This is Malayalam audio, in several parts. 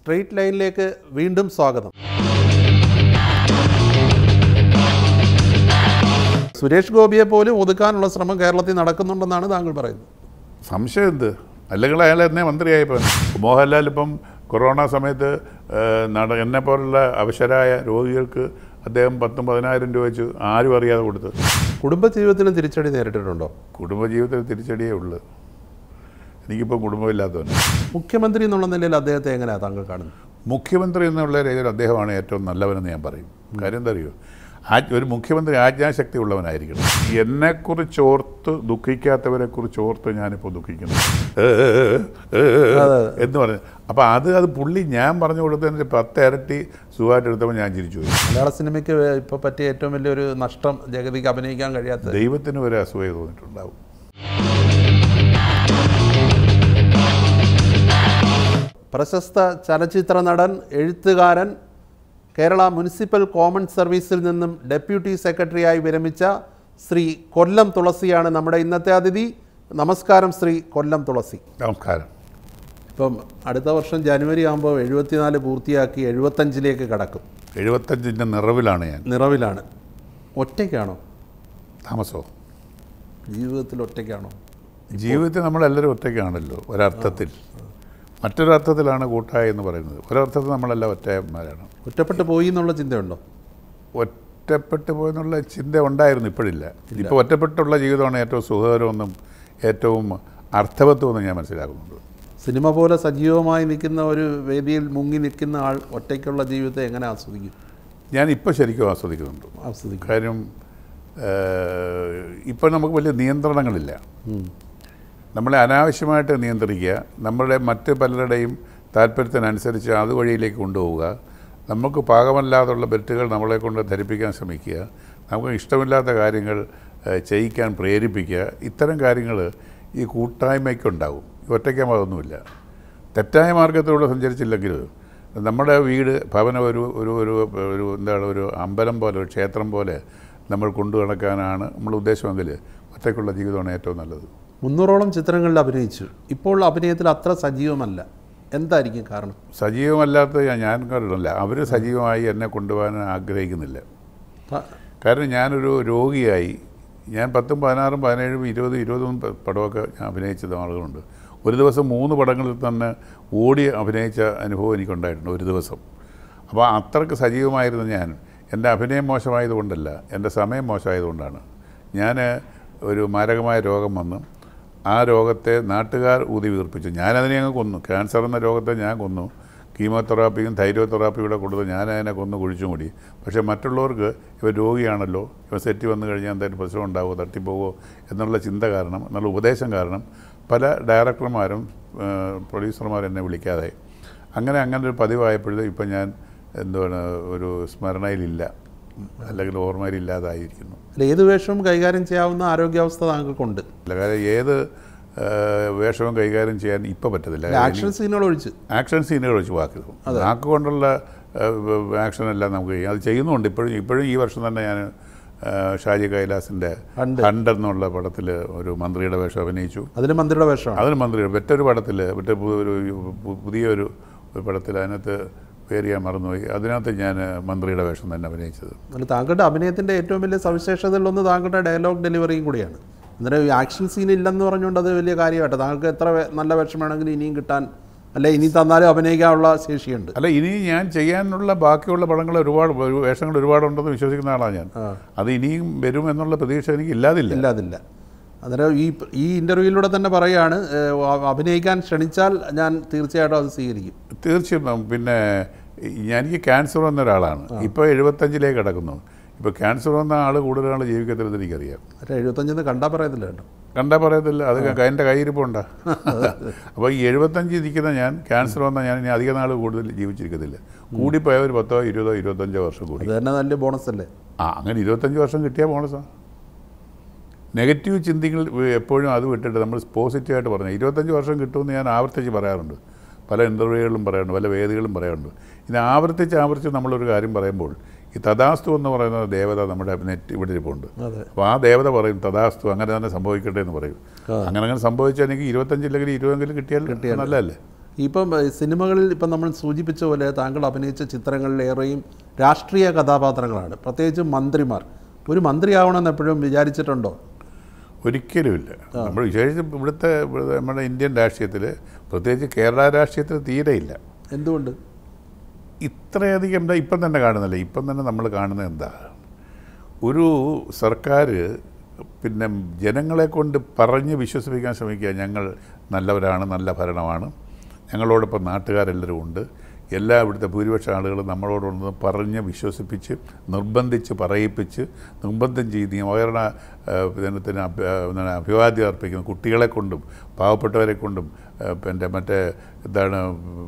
സ്ട്രെയിറ്റ് ലൈനിലേക്ക് വീണ്ടും സ്വാഗതം സുരേഷ് ഗോപിയെ പോലും ഒതുക്കാനുള്ള ശ്രമം കേരളത്തിൽ നടക്കുന്നുണ്ടെന്നാണ് താങ്കൾ പറയുന്നത് സംശയം എന്ത് അല്ലെങ്കിൽ അയാൾ എന്നെ മന്ത്രിയായപ്പോൾ മോഹൻലാൽ ഇപ്പം കൊറോണ സമയത്ത് ഏഹ്, നട എന്നെ പോലുള്ള അവശരായ രോഗികൾക്ക് അദ്ദേഹം പത്തും പതിനായിരം രൂപ വെച്ച് ആരും അറിയാതെ കൊടുത്ത് കുടുംബജീവിതത്തിലും തിരിച്ചടി നേരിട്ടിട്ടുണ്ടോ കുടുംബജീവിതത്തിൽ തിരിച്ചടിയേ ഉള്ളൂ എനിക്കിപ്പോൾ കുടുംബമില്ലാത്തവന് മുഖ്യമന്ത്രി എന്നുള്ള നിലയിൽ അദ്ദേഹത്തെ എങ്ങനെയാണ് താങ്കൾ കാണുന്നത് മുഖ്യമന്ത്രി എന്നുള്ള രീതിയിൽ അദ്ദേഹമാണ് ഏറ്റവും നല്ലവനെന്ന് ഞാൻ പറയും കാര്യം എന്താ അറിയോ ആ ഒരു മുഖ്യമന്ത്രി ആജ്ഞാശക്തി ഉള്ളവനായിരിക്കണം എന്നെക്കുറിച്ച് ഓർത്ത് ദുഃഖിക്കാത്തവരെ കുറിച്ച് ഓർത്ത് ഞാനിപ്പോൾ ദുഃഖിക്കുന്നു ഏ, ഏ, ഏ, എന്ന് പറഞ്ഞു അപ്പോൾ അത് അത് പുള്ളി ഞാൻ പറഞ്ഞു കൊടുത്തതിന് പത്ത് ഇരട്ടി സുഖമായിട്ട് എടുത്തപ്പോൾ ഞാൻ ചിരിച്ചു പോയി മലയാള സിനിമയ്ക്ക് ഇപ്പോൾ പറ്റിയ ഏറ്റവും വലിയൊരു നഷ്ടം ജഗതിക്ക് അഭിനയിക്കാൻ കഴിയാത്ത ദൈവത്തിന് ഒരു അസൂയ തോന്നിയിട്ടുണ്ടാവും പ്രശസ്ത ചലച്ചിത്ര നടൻ എഴുത്തുകാരൻ കേരള മുനിസിപ്പൽ കോമൺ സർവീസിൽ നിന്നും ഡെപ്യൂട്ടി സെക്രട്ടറിയായി വിരമിച്ച ശ്രീ കൊല്ലം തുളസിയാണ് നമ്മുടെ ഇന്നത്തെ അതിഥി നമസ്കാരം ശ്രീ കൊല്ലം തുളസി നമസ്കാരം ഇപ്പം അടുത്ത വർഷം ജനുവരി ആകുമ്പോൾ എഴുപത്തിനാല് പൂർത്തിയാക്കി എഴുപത്തഞ്ചിലേക്ക് കടക്കും എഴുപത്തഞ്ചിൻ്റെ നിറവിലാണ് ഞാൻ നിറവിലാണ് ഒറ്റയ്ക്കാണോ താമസോ ജീവിതത്തിൽ ഒറ്റയ്ക്കാണോ ജീവിതത്തിൽ നമ്മളെല്ലാവരും ഒറ്റയ്ക്കാണല്ലോ ഒരർത്ഥത്തിൽ മറ്റൊരർത്ഥത്തിലാണ് കൂട്ടായ എന്ന് പറയുന്നത് ഒരർത്ഥത്തിൽ നമ്മളെല്ലാം ഒറ്റയന്മാരാണ് ഒറ്റപ്പെട്ട് പോയി എന്നുള്ള ചിന്തയുണ്ടോ ഒറ്റപ്പെട്ടു പോയെന്നുള്ള ചിന്ത ഉണ്ടായിരുന്നു ഇപ്പോഴില്ല ഇപ്പോൾ ഒറ്റപ്പെട്ടുള്ള ജീവിതമാണ് ഏറ്റവും സുഖകരമെന്നും ഏറ്റവും അർത്ഥവത്വമെന്നും ഞാൻ മനസ്സിലാക്കുന്നുണ്ട് സിനിമ പോലെ സജീവമായി നിൽക്കുന്ന ഒരു വേദിയിൽ മുങ്ങി നിൽക്കുന്ന ആൾ ഒറ്റയ്ക്കുള്ള ജീവിതത്തെ എങ്ങനെ ആസ്വദിക്കും ഞാൻ ഇപ്പോൾ ശരിക്കും ആസ്വദിക്കുന്നുണ്ട് ആസ്വദിക്കും കാര്യം ഇപ്പോൾ നമുക്ക് വലിയ നിയന്ത്രണങ്ങളില്ല നമ്മളെ അനാവശ്യമായിട്ട് നിയന്ത്രിക്കുക നമ്മളുടെ മറ്റ് പലരുടെയും താല്പര്യത്തിനനുസരിച്ച് അതുവഴിയിലേക്ക് കൊണ്ടുപോവുക നമുക്ക് പാകമല്ലാതുള്ള ബെറ്റുകൾ നമ്മളെ കൊണ്ട് ധരിപ്പിക്കാൻ ശ്രമിക്കുക നമുക്ക് ഇഷ്ടമില്ലാത്ത കാര്യങ്ങൾ ഏഹ്, ചെയ്യിക്കാൻ പ്രേരിപ്പിക്കുക ഇത്തരം കാര്യങ്ങൾ ഈ കൂട്ടായ്മയ്ക്കുണ്ടാവും ഈ ഒറ്റയ്ക്കാൻ അതൊന്നുമില്ല തെറ്റായ മാർഗത്തിലൂടെ സഞ്ചരിച്ചില്ലെങ്കിൽ നമ്മുടെ വീട് ഭവനം ഒരു ഒരു ഒരു ഒരു എന്താണ് ഒരു അമ്പലം പോലെ ഒരു ക്ഷേത്രം പോലെ നമ്മൾ കൊണ്ടു നടക്കാനാണ് നമ്മൾ ഉദ്ദേശമെങ്കിൽ ഒറ്റയ്ക്കുള്ള ജീവിതമാണ് ഏറ്റവും നല്ലത് മുന്നൂറോളം ചിത്രങ്ങളിൽ അഭിനയിച്ചു ഇപ്പോൾ അഭിനയത്തിൽ അത്ര സജീവമല്ല എന്തായിരിക്കും കാരണം സജീവമല്ലാത്ത ഞാൻ- ഞാൻ കണ്ടിട്ടില്ല അവർ സജീവമായി എന്നെ കൊണ്ടുപോകാൻ ആഗ്രഹിക്കുന്നില്ല ത- കാരണം ഞാനൊരു രോഗിയായി ഞാൻ പത്തും പതിനാറും പതിനേഴും ഇരുപതും ഇരുപതും പ- പടമൊക്കെ ഞാൻ അഭിനയിച്ച ആളുകളുണ്ട് ഒരു ദിവസം മൂന്ന് പടങ്ങളിൽ തന്നെ ഓടി അഭിനയിച്ച അനുഭവം എനിക്കുണ്ടായിട്ടുണ്ട് ഒരു ദിവസം അപ്പോൾ അത്രയ്ക്ക് സജീവമായിരുന്നു ഞാൻ എൻ്റെ അഭിനയം മോശമായതുകൊണ്ടല്ല എൻ്റെ സമയം മോശമായതുകൊണ്ടാണ് ഞാൻ ഒരു മാരകമായ രോഗം വന്നു ആ രോഗത്തെ നാട്ടുകാർ ഊതി വീർപ്പിച്ചു ഞാനതിനെ അങ്ങ് കൊന്നു ക്യാൻസർ എന്ന രോഗത്തെ ഞാൻ കൊന്നു കീമോതെറാപ്പിയും തൈരോതെറാപ്പിയും കൂടെ കൊടുത്ത് ഞാൻ അതിനെ കൊന്ന് കുഴിച്ചു മൂടി പക്ഷേ മറ്റുള്ളവർക്ക് ഇവ രോഗിയാണല്ലോ ഇവ സെറ്റ് വന്നു കഴിഞ്ഞാൽ എന്തെങ്കിലും പ്രശ്നം ഉണ്ടാവുമോ തട്ടിപ്പോവോ എന്നുള്ള ചിന്ത കാരണം എന്നുള്ള ഉപദേശം കാരണം പല ഡയറക്ടർമാരും പ്രൊഡ്യൂസർമാരും എന്നെ വിളിക്കാതെ അങ്ങനെ അങ്ങനെ ഒരു പതിവായപ്പോഴത്തേക്കും ഇപ്പം ഞാൻ എന്താണ് ഒരു സ്മരണയിലില്ല അല്ലെങ്കിൽ ഓർമ്മയിലില്ലാതായിരിക്കുന്നു അല്ല ഏത് വേഷവും കൈകാര്യം ചെയ്യാവുന്ന ആരോഗ്യാവസ്ഥ താങ്കൾക്കുണ്ട് അല്ല കാര്യം ഏത് ആ, വേഷവും കൈകാര്യം ചെയ്യാൻ ഇപ്പോൾ പറ്റത്തില്ല ആക്ഷൻ സീനുകൾ ഒഴിച്ച് ആക്ഷൻ സീനുകൾ വെച്ച് വാക്ക് വാക്ക് കൊണ്ടുള്ള ആക്ഷൻ എല്ലാം നമുക്ക് ചെയ്യാം അത് ചെയ്യുന്നുണ്ട് ഇപ്പോഴും ഇപ്പോഴും ഈ വർഷം തന്നെ ഞാൻ ആ, ഷാജി കൈലാസിൻ്റെ ഹണ്ട്. ഹണ്ട് എന്നുള്ള പടത്തിൽ ഒരു മന്ത്രിയുടെ വേഷം അഭിനയിച്ചു അതിന് മന്ത്രിയുടെ വേഷമാണ് അതിന് മന്ത്രി മറ്റൊരു പടത്തിൽ മറ്റേ പു- ഒരു പു- പുതിയൊരു ഒരു പടത്തിൽ അതിനകത്ത് പേര് ഞാൻ മറന്നുപോയി അതിനകത്ത് ഞാൻ മന്ത്രിയുടെ വേഷം തന്നെ അഭിനയിച്ചത് അല്ല താങ്കളുടെ അഭിനയത്തിൻ്റെ ഏറ്റവും വലിയ സവിശേഷതകളിലൊന്ന് താങ്കളുടെ ഡയലോഗ് ഡെലിവറിയും കൂടിയാണ് അന്നേരം ഈ ആക്ഷൻ സീൻ ഇല്ലെന്ന് പറഞ്ഞുകൊണ്ട് അത് വലിയ കാര്യമായിട്ട് താങ്കൾക്ക് എത്ര വേ- നല്ല വേഷം വേണമെങ്കിലും ഇനിയും കിട്ടാൻ അല്ലെ ഇനി തന്നാലും അഭിനയിക്കാനുള്ള ശേഷിയുണ്ട് അല്ല ഇനി ഞാൻ ചെയ്യാനുള്ള ബാക്കിയുള്ള പടങ്ങൾ ഒരുപാട് ഒരു വേഷങ്ങൾ ഒരുപാടുണ്ടെന്ന് വിശ്വസിക്കുന്ന ആളാണ് ഞാൻ ആ. അത് ഇനിയും വരും എന്നുള്ള പ്രതീക്ഷ എനിക്ക് ഇല്ലാതില്ല ഇല്ല അതില്ല അന്നേരം ഈ ഈ ഇൻ്റർവ്യൂവിലൂടെ തന്നെ പറയുകയാണ് ഏഹ്, അ- അഭിനയിക്കാൻ ക്ഷണിച്ചാൽ ഞാൻ തീർച്ചയായിട്ടും അത് സ്വീകരിക്കും തീർച്ചയായും പിന്നെ ഞാൻ എനിക്ക് ക്യാൻസർ വന്ന ഒരാളാണ് ഇപ്പോൾ എഴുപത്തഞ്ചിലേക്ക് കിടക്കുന്നു ഇപ്പോൾ ക്യാൻസർ വന്ന ആൾ കൂടുതൽ നാൾ ജീവിക്കത്തില്ലെന്ന് എനിക്കറിയാം മറ്റേ എഴുപത്തഞ്ചെന്ന് കണ്ടാൽ പറയത്തില്ല കേട്ടോ കണ്ടാ പറയത്തില്ല അത് എൻ്റെ കയ്യിരിപ്പുണ്ടാ അപ്പോൾ ഈ എഴുപത്തഞ്ച് ഇരിക്കുന്ന ഞാൻ ക്യാൻസർ വന്ന ഞാൻ ഇനി അധിക നാൾ കൂടുതൽ ജീവിച്ചിരിക്കത്തില്ല കൂടിപ്പോയ ഒരു പത്തോ ഇരുപതോ ഇരുപത്തഞ്ചോ വർഷം കൂടി അത് തന്നെ നല്ല ബോണസ് അല്ലേ ആ അങ്ങനെ ഇരുപത്തഞ്ച് വർഷം കിട്ടിയാൽ ബോണസാ നെഗറ്റീവ് ചിന്തകൾ എപ്പോഴും അത് വിട്ടിട്ട് നമ്മൾ പോസിറ്റീവായിട്ട് പറഞ്ഞു ഇരുപത്തഞ്ച് വർഷം കിട്ടുമെന്ന് ഞാൻ ആവർത്തിച്ച് പറയാറുണ്ട് പല ഇൻ്റർവ്യൂകളിലും പറയാറുണ്ട് പല വേദികളും പറയാറുണ്ട് ഇത് ആവർത്തിച്ച് ആവർത്തിച്ച് നമ്മളൊരു കാര്യം പറയുമ്പോൾ ഈ തഥാസ്തു എന്ന് പറയുന്ന ദേവത നമ്മുടെ നെറ്റ് ഇവിടെ ഇരിപ്പുണ്ട് അതെ അപ്പോൾ ആ ദേവത പറയും തഥാസ്തു അങ്ങനെ തന്നെ സംഭവിക്കട്ടെ എന്ന് പറയും ആ. അങ്ങനെ അങ്ങനെ സംഭവിച്ചാൽ എനിക്ക് ഇരുപത്തഞ്ചില്ലെങ്കിൽ ഇരുപതെങ്കിലും കിട്ടിയാൽ നല്ലതല്ലേ ഇപ്പം ഏഹ്, സിനിമകളിൽ ഇപ്പം നമ്മൾ സൂചിപ്പിച്ച പോലെ താങ്കൾ അഭിനയിച്ച ചിത്രങ്ങളിലേറെയും രാഷ്ട്രീയ കഥാപാത്രങ്ങളാണ് പ്രത്യേകിച്ച് മന്ത്രിമാർ ഒരു മന്ത്രിയാവണമെന്ന് എപ്പോഴും വിചാരിച്ചിട്ടുണ്ടോ ഒരിക്കലുമില്ല നമ്മൾ വിശേഷിച്ച് ഇവിടുത്തെ ഇവിടുത്തെ നമ്മുടെ ഇന്ത്യൻ രാഷ്ട്രീയത്തിൽ പ്രത്യേകിച്ച് കേരള രാഷ്ട്രീയത്തിൽ തീരെയില്ല എന്തുകൊണ്ട് ഇത്രയധികം എന്താ ഇപ്പം തന്നെ കാണുന്നില്ല ഇപ്പം തന്നെ നമ്മൾ കാണുന്നത് എന്താ ഒരു സർക്കാർ പിന്നെ ജനങ്ങളെ കൊണ്ട് പറഞ്ഞ് വിശ്വസിപ്പിക്കാൻ ശ്രമിക്കുക ഞങ്ങൾ നല്ലവരാണ് നല്ല ഭരണമാണ് ഞങ്ങളോടൊപ്പം നാട്ടുകാരെല്ലാവരും ഉണ്ട് എല്ലാ ഇവിടുത്തെ ഭൂരിപക്ഷ ആളുകളും നമ്മളോടൊന്ന് പറഞ്ഞ് വിശ്വസിപ്പിച്ച് നിർബന്ധിച്ച് പറയിപ്പിച്ച് നിർബന്ധം ചെയ്ത് നവകരണ ദിനത്തിന് അഭി- ആ, എന്താണ് അഭിവാദ്യം അർപ്പിക്കുന്ന കുട്ടികളെ കൊണ്ടും പാവപ്പെട്ടവരെ കൊണ്ടും ആ, പിന്നെ മറ്റേ എന്താണ്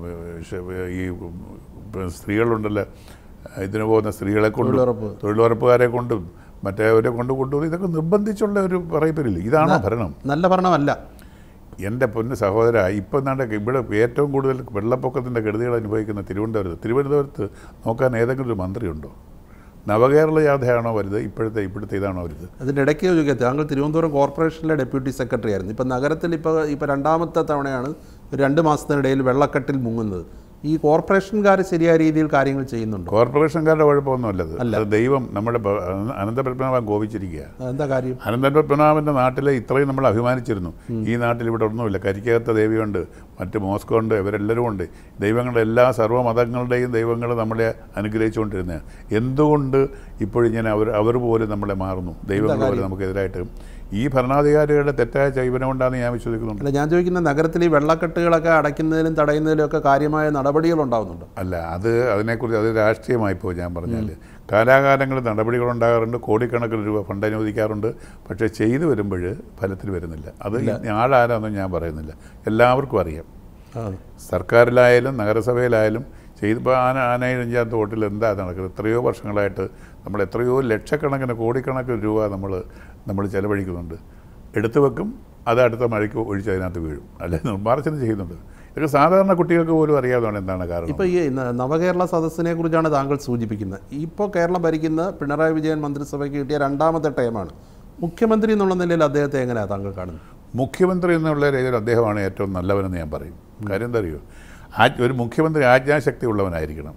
ഷ- ഈ സ്ത്രീകളുണ്ടല്ലോ ഇതിന് പോകുന്ന സ്ത്രീകളെ കൊണ്ടും തൊഴിലുറപ്പ്. തൊഴിലുറപ്പുകാരെ കൊണ്ടും മറ്റേവരെ കൊണ്ട് കൊണ്ടുപോയി ഇതൊക്കെ നിർബന്ധിച്ചുള്ള ഒരു പറയപ്പെരില്ല ഇതാണോ ഭരണം നല്ല ഭരണമല്ല എൻ്റെ പൊന്ന് സഹോദര ഇപ്പം നാണ്ട ഇവിടെ ഏറ്റവും കൂടുതൽ വെള്ളപ്പൊക്കത്തിൻ്റെ കെടുതികൾ അനുഭവിക്കുന്ന തിരുവനന്തപുരത്ത് തിരുവനന്തപുരത്ത് നോക്കാൻ ഏതെങ്കിലും ഒരു മന്ത്രിയുണ്ടോ നവകേരള ജാഥയാണോ വലുത് ഇപ്പോഴത്തെ ഇപ്പോഴത്തെ ഇതാണോ വലുത് അതിൻ്റെ ഇടയ്ക്ക് ചോദിക്കുക താങ്കൾ തിരുവനന്തപുരം കോർപ്പറേഷനിലെ ഡെപ്യൂട്ടി സെക്രട്ടറി ആയിരുന്നു ഇപ്പം നഗരത്തിൽ ഇപ്പോൾ ഇപ്പോൾ രണ്ടാമത്തെ തവണയാണ് ഒരു രണ്ട് മാസത്തിനിടയിൽ വെള്ളക്കെട്ടിൽ മുങ്ങുന്നത് ഈ കോർപ്പറേഷൻകാർ ശരിയായ രീതിയിൽ കാര്യങ്ങൾ ചെയ്യുന്നുണ്ടോ കോർപ്പറേഷൻകാരുടെ കുഴപ്പമൊന്നുമല്ലത് അത് ദൈവം നമ്മുടെ ബ- അനന്തപത്മനാഭൻ കോപിച്ചിരിക്കുക എന്താ കാര്യം അനന്തപത്മനാഭൻ്റെ നാട്ടിൽ ഇത്രയും നമ്മൾ അഭിമാനിച്ചിരുന്നു ഈ നാട്ടിൽ ഇവിടെ ഒന്നുമില്ല കരിക്കകത്ത ദേവിയുണ്ട് മറ്റ് മോസ്കോ ഉണ്ട് ഇവരെല്ലാവരും ഉണ്ട് ദൈവങ്ങളുടെ എല്ലാ സർവ്വമതങ്ങളുടെയും ദൈവങ്ങൾ നമ്മളെ അനുഗ്രഹിച്ചുകൊണ്ടിരുന്നത് എന്തുകൊണ്ട് ഇപ്പോഴിങ്ങനെ അവർ അവർ പോലും നമ്മളെ മാറുന്നു ദൈവങ്ങൾ പോലും നമുക്കെതിരായിട്ട് ഈ ഭരണാധികാരികളുടെ തെറ്റായ ചൈവനം കൊണ്ടാണ് ഞാൻ വിശ്വസിക്കുന്നുണ്ട് അല്ല ഞാൻ ചോദിക്കുന്ന നഗരത്തിൽ ഈ വെള്ളക്കെട്ടുകളൊക്കെ അടയ്ക്കുന്നതിലും തടയുന്നതിലും ഒക്കെ കാര്യമായ നടപടികൾ ഉണ്ടാകുന്നുണ്ട് അല്ല അത് അതിനെക്കുറിച്ച് അത് രാഷ്ട്രീയമായി പോയി ഞാൻ പറഞ്ഞാൽ കാലാകാലങ്ങളിൽ നടപടികളുണ്ടാകാറുണ്ട് കോടിക്കണക്കിന് രൂപ ഫണ്ട് അനുവദിക്കാറുണ്ട് പക്ഷേ ചെയ്തു വരുമ്പോൾ ഫലത്തിൽ വരുന്നില്ല അത് ആളാരാന്നും ഞാൻ പറയുന്നില്ല എല്ലാവർക്കും അറിയാം സർക്കാരിലായാലും നഗരസഭയിലായാലും ചെയ്തിപ്പോൾ ആന ആനയിഴഞ്ചാത്ത വോട്ടിൽ എന്താ നടക്കുന്നത് എത്രയോ വർഷങ്ങളായിട്ട് നമ്മൾ എത്രയോ ലക്ഷക്കണക്കിന് കോടിക്കണക്കിന് രൂപ നമ്മൾ നമ്മൾ ചെലവഴിക്കുന്നുണ്ട് എടുത്തു വെക്കും അത് അടുത്ത മഴയ്ക്ക് ഒഴിച്ച് അതിനകത്ത് വീഴും അല്ലെ നിർമ്മാർജ്ജനം ചെയ്യുന്നുണ്ട് ഇതൊക്കെ സാധാരണ കുട്ടികൾക്ക് പോലും അറിയാവുന്നതാണ് എന്താണ് കാരണം ഇപ്പോൾ ഈ ന- നവകേരള സദസ്സിനെ കുറിച്ചാണ് താങ്കൾ സൂചിപ്പിക്കുന്നത് ഇപ്പോൾ കേരളം ഭരിക്കുന്ന പിണറായി വിജയൻ മന്ത്രിസഭയ്ക്ക് കിട്ടിയ രണ്ടാമത്തെ ടൈമാണ് മുഖ്യമന്ത്രി എന്നുള്ള നിലയിൽ അദ്ദേഹത്തെ എങ്ങനെയാണ് താങ്കൾ കാണുന്നത് മുഖ്യമന്ത്രി എന്നുള്ള രീതിയിൽ അദ്ദേഹമാണ് ഏറ്റവും നല്ലവനെന്ന് ഞാൻ പറയും കാര്യം എന്താ അറിയോ ആ ഒരു മുഖ്യമന്ത്രി ആജ്ഞാശക്തി ഉള്ളവനായിരിക്കണം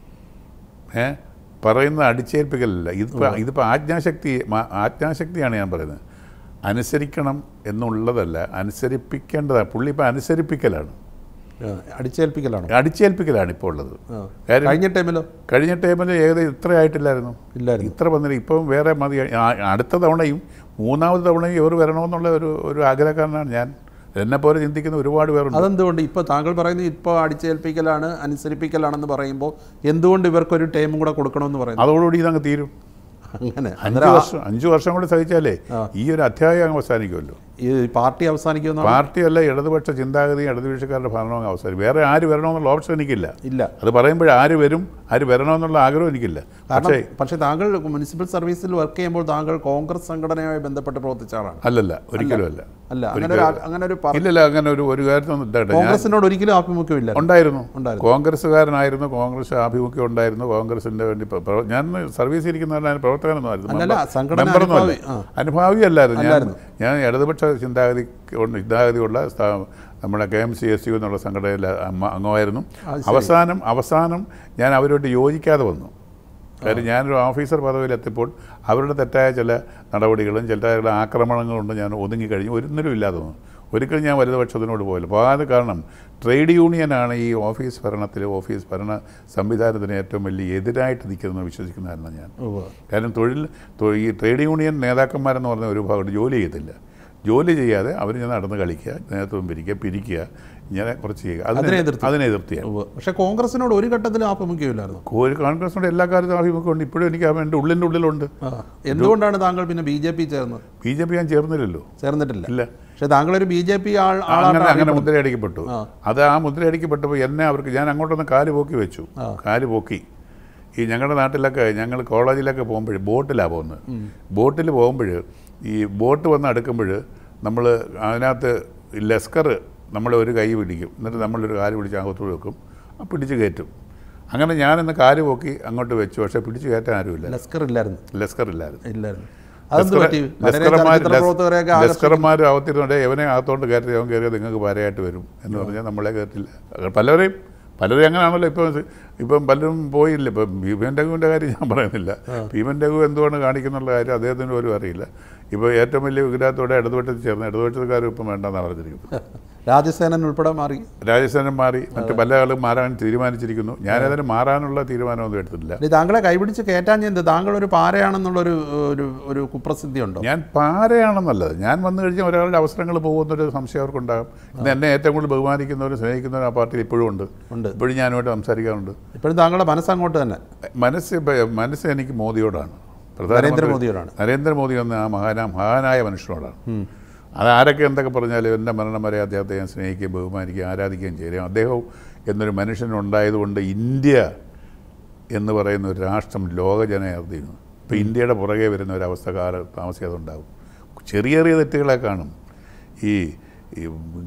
ഏ പറയുന്ന അടിച്ചേൽപ്പിക്കലല്ല ഇതിപ്പോൾ ഇതിപ്പോൾ ആജ്ഞാശക്തി മ- ആജ്ഞാശക്തിയാണ് ഞാൻ പറയുന്നത് അനുസരിക്കണം എന്നുള്ളതല്ല അനുസരിപ്പിക്കേണ്ടതാണ് പുള്ളി ഇപ്പോൾ അനുസരിപ്പിക്കലാണ് ആ, അടിച്ചേൽപ്പിക്കലാണോ അടിച്ചേൽപ്പിക്കലാണ് ഇപ്പോൾ ഉള്ളത് ആ. കാര്യം കഴിഞ്ഞ ടൈമിലോ കഴിഞ്ഞ ടൈമിൽ ഏകദേശം ഇത്ര ആയിട്ടില്ലായിരുന്നു ഇല്ലായിരുന്നു ഇത്ര വന്നില്ല ഇപ്പം വേറെ മതി ആ- അടുത്ത തവണയും മൂന്നാമത് തവണയും ഇവർ വരണമെന്നുള്ള ഒരു ഒരു ആഗ്രഹക്കാരനാണ് ഞാൻ എന്നെപ്പോലെ ചിന്തിക്കുന്ന ഒരുപാട് പേരുണ്ട് അതെന്തുകൊണ്ട് ഇപ്പോൾ താങ്കൾ പറയുന്നത് ഇപ്പോൾ അടിച്ചേൽപ്പിക്കലാണ് അനുസരിപ്പിക്കലാണെന്ന് പറയുമ്പോൾ എന്തുകൊണ്ട് ഇവർക്കൊരു ടൈമും കൂടെ കൊടുക്കണമെന്ന് പറയുന്നു അതോടുകൂടി ഇതങ്ങ് തീരും അങ്ങനെ അഞ്ച് അന്നേരം ആ- വർഷം അഞ്ച് വർഷം കൂടെ സഹിച്ചാലേ ഈ ഒരു അധ്യായം അങ്ങ് അവസാനിക്കുമല്ലോ ഈ പാർട്ടി അവസാനിക്കുമെന്നാണ് പാർട്ടിയല്ല ഇടതുപക്ഷ ചിന്താഗതി ഇടതുപക്ഷക്കാരുടെ ഭരണം അങ്ങ് അവസാനിക്കും വേറെ ആര് വരണമെന്നുള്ള ഓപ്ഷൻ എനിക്കില്ല ഇല്ല അത് പറയുമ്പോൾ ആര് വരും ആര് വരണമെന്നുള്ള ആഗ്രഹം എനിക്കില്ല കാരണം പക്ഷേ പക്ഷേ താങ്കൾ മുനിസിപ്പൽ സർവീസിൽ വർക്ക് ചെയ്യുമ്പോൾ താങ്കൾ കോൺഗ്രസ് സംഘടനയുമായി ബന്ധപ്പെട്ട് പ്രവർത്തിച്ച ആളാണ് അല്ലല്ല ഒരിക്കലും അല്ല അല്ല അങ്ങനെ ഒരു അങ്ങനെ ഒരു പറ- ഇല്ലല്ല അങ്ങനെ ഒരു ഒരു കാര്യത്തിനൊന്നും ഇതായിട്ട് ഞാൻ കോൺഗ്രസിനോട് ഒരിക്കലും ആഭിമുഖ്യമില്ല ഉണ്ടായിരുന്നു ഉണ്ടായിരുന്നു. കോൺഗ്രസ്സുകാരനായിരുന്നു കോൺഗ്രസ് ആഭിമുഖ്യം ഉണ്ടായിരുന്നു കോൺഗ്രസിന്റെ വേണ്ടി പ്ര- പ്രവ- ഞാൻ സർവീസ് ഇരിക്കുന്നവരാണ് പ്രവർത്തകനൊന്നും ആയിരുന്നു അല്ലല്ല, മെമ്പർ- സംഘടന മെമ്പറൊന്നുമല്ല. അനുഭാവി, ആ. അനുഭാവി അല്ലായിരുന്നു ഞാൻ അല്ലായിരുന്നു. ഞാൻ ഇടതുപക്ഷ ചിന്താഗതി കൊണ്ട് ചിന്താഗതിയുള്ള സ്ഥാ- നമ്മുടെ K M C S U എന്നുള്ള സംഘടനയിൽ അമ്മ അംഗമായിരുന്നു അത് ശരി. അവസാനം അവസാനം ഞാൻ അവരോട് യോജിക്കാതെ വന്നു കാര്യം ഞാനൊരു ഓഫീസർ പദവിയിലെത്തിയപ്പോൾ അവരുടെ തെറ്റായ ചില നടപടികളും ചില ആക്രമണങ്ങളും കൊണ്ട് ഞാൻ ഒതുങ്ങി കഴിഞ്ഞു ഒരിക്കലും ഇല്ലാതെ വന്നു ഒരിക്കലും ഞാൻ വലതുപക്ഷത്തിനോട് പോയില്ല പോകാതെ കാരണം ട്രേഡ് യൂണിയനാണ് ഈ ഓഫീസ് ഭരണത്തിൽ ഓഫീസ് ഭരണ സംവിധാനത്തിന് ഏറ്റവും വലിയ എതിരായിട്ട് നിൽക്കുന്നതെന്ന് വിശ്വസിക്കുന്നതായിരുന്നു ഞാൻ ഉവ്വ്. കാരണം തൊഴിൽ തൊ- ഈ ട്രേഡ് യൂണിയൻ നേതാക്കന്മാരെന്ന് പറഞ്ഞ ഒരു ഭാഗത്ത് ജോലി ചെയ്യത്തില്ല ജോലി ചെയ്യാതെ അവർ ഞാൻ നടന്ന് കളിക്കുക നേതൃത്വം പിരിക്കുക പിരിക്കുക ഇങ്ങനെ കുറച്ച് ചെയ്യുക അതിനെ അതിനെ എതിർത്ത്. അതിനെ എതിർത്തിയാണ് ഉവ്വ്. പക്ഷേ കോൺഗ്രസിനോട് ഒരു ഘട്ടത്തിലും ആഭിമുഖ്യമില്ലായിരുന്നു കോഴി കോൺഗ്രസിനോട് എല്ലാ കാലത്തും ആഭിമുഖ്യമുണ്ട് ഇപ്പോഴും എനിക്ക് അവൻ എൻ്റെ ഉള്ളിൻ്റെ ഉള്ളിലുണ്ട് ആ. എന്തുകൊണ്ടാണ് താങ്കൾ പിന്നെ ബി ജെ പി ചേർന്നത് ബി ജെ പി ഞാൻ ചേർന്നില്ലല്ലോ ചേർന്നിട്ടില്ല ഇല്ല പക്ഷേ താങ്കളൊരു ബി ജെ പി ആൾ അങ്ങനെ ആളാണ് അങ്ങനെ മുദ്രയടിക്കപ്പെട്ടു ആ. അത് ആ മുദ്രയടിക്കപ്പെട്ടപ്പോൾ എന്നെ അവർക്ക് ഞാൻ അങ്ങോട്ടൊന്ന് കാല് പോക്കി വെച്ചു ആ. കാല് പോക്കി ഈ ഞങ്ങളുടെ നാട്ടിലൊക്കെ ഞങ്ങൾ കോളേജിലൊക്കെ പോകുമ്പോൾ ബോട്ടിലാണ് പോകുന്നത് ബോട്ടിൽ പോകുമ്പോൾ ഈ ബോട്ട് വന്ന് അടുക്കുമ്പോൾ നമ്മൾ അതിനകത്ത് ലസ്കർ നമ്മളെ ഒരു കൈ പിടിക്കും എന്നിട്ട് നമ്മളൊരു കാല് പിടിച്ച് അകത്തോട് വെക്കും ആ പിടിച്ച് കയറ്റും അങ്ങനെ ഞാനിന്ന് കാല് പോക്കി അങ്ങോട്ട് വെച്ചു പക്ഷേ പിടിച്ച് കയറ്റാൻ ആരുമില്ല ലസ്കർ ഇല്ലായിരുന്നു ലസ്കർ ഇല്ലായിരുന്നു ഇല്ലായിരുന്നു അതെന്ത് പറ്റി? വളരെ ചലച്ചിത്ര പ്രവർത്തകരെയൊക്കെ ആകർഷിക്കും. ലസ്കർമാർ അകത്തിരുന്നുണ്ട് എവനെ അകത്തോണ്ട് കയറ്റി അവൻ കയറിയാൽ നിങ്ങൾക്ക് പാരയായിട്ട് വരും എന്ന് പറഞ്ഞാൽ നമ്മളെ കയറ്റില്ല പലരെയും പലരും അങ്ങനെയാണല്ലോ ഇപ്പം ഇപ്പം പലരും പോയില്ല ഇപ്പം ഭീമൻ രഘുവിൻ്റെ കാര്യം ഞാൻ പറയുന്നില്ല ഭീമൻ രഘു എന്തുകൊണ്ട് കാണിക്കുന്നുള്ള കാര്യം അദ്ദേഹത്തിന് പോലും അറിയില്ല ഇപ്പോൾ ഏറ്റവും വലിയ വിഗ്രഹത്തോടെ ഇടതുപക്ഷത്തിൽ ചേർന്ന് ഇടതുപക്ഷക്കാരും ഇപ്പം വേണ്ടെന്നാണ് പറഞ്ഞിരിക്കുന്നത് രാജസേനൻ ഉൾപ്പെടെ മാറി രാജസ്ഥാനം മാറി മറ്റ് പല ആളും മാറാൻ തീരുമാനിച്ചിരിക്കുന്നു ഞാനതിന് മാറാനുള്ള തീരുമാനമൊന്നും എടുത്തിട്ടില്ല ഇനി താങ്കളെ കൈപിടിച്ച് കയറ്റാൻ എന്ത് താങ്കൾ ഒരു പാരയാണെന്നുള്ളൊരു ഒരു ഒരു കുപ്രസിദ്ധി ഉണ്ടോ ഞാൻ പാരയാണെന്നല്ലത് ഞാൻ വന്നു കഴിഞ്ഞാൽ ഒരാളുടെ അവസരങ്ങൾ പോകുന്നൊരു സംശയം അവർക്കുണ്ടാകും ഇന്ന് എന്നെ ഏറ്റവും കൂടുതൽ ബഹുമാനിക്കുന്നവരും സ്നേഹിക്കുന്നവരും ആ പാർട്ടിയിൽ ഇപ്പോഴും ഉണ്ട് ഉണ്ട് ഇപ്പോഴും ഞാനുമായിട്ട് സംസാരിക്കാറുണ്ട് ഇപ്പോഴും താങ്കളുടെ മനസ്സങ്ങോട്ട് തന്നെ മനസ്സ് ഇപ്പ- മനസ്സ് എനിക്ക് മോദിയോടാണ് നരേന്ദ്രമോദിയോടാണ് നരേന്ദ്രമോദി എന്ന ആ മഹാന മഹാനായ മനുഷ്യനോടാണ് അത് ആരൊക്കെ എന്തൊക്കെ പറഞ്ഞാലും എൻ്റെ മരണം വരെ അദ്ദേഹത്തെ ഞാൻ സ്നേഹിക്കുകയും ബഹുമാനിക്കുകയും ആരാധിക്കുകയും ചെയ്യും അദ്ദേഹവും എന്നൊരു മനുഷ്യനുണ്ടായതുകൊണ്ട് ഇന്ത്യ എന്ന് പറയുന്ന ഒരു രാഷ്ട്രം ലോകജനയാർദ്ദിക്കുന്നു ഇപ്പോൾ ഇന്ത്യയുടെ പുറകെ വരുന്ന ഒരു അവസ്ഥ കാല താമസിയാതെ ഉണ്ടാകും ചെറിയ ചെറിയ തെറ്റുകളെ കാണും ഈ ഈ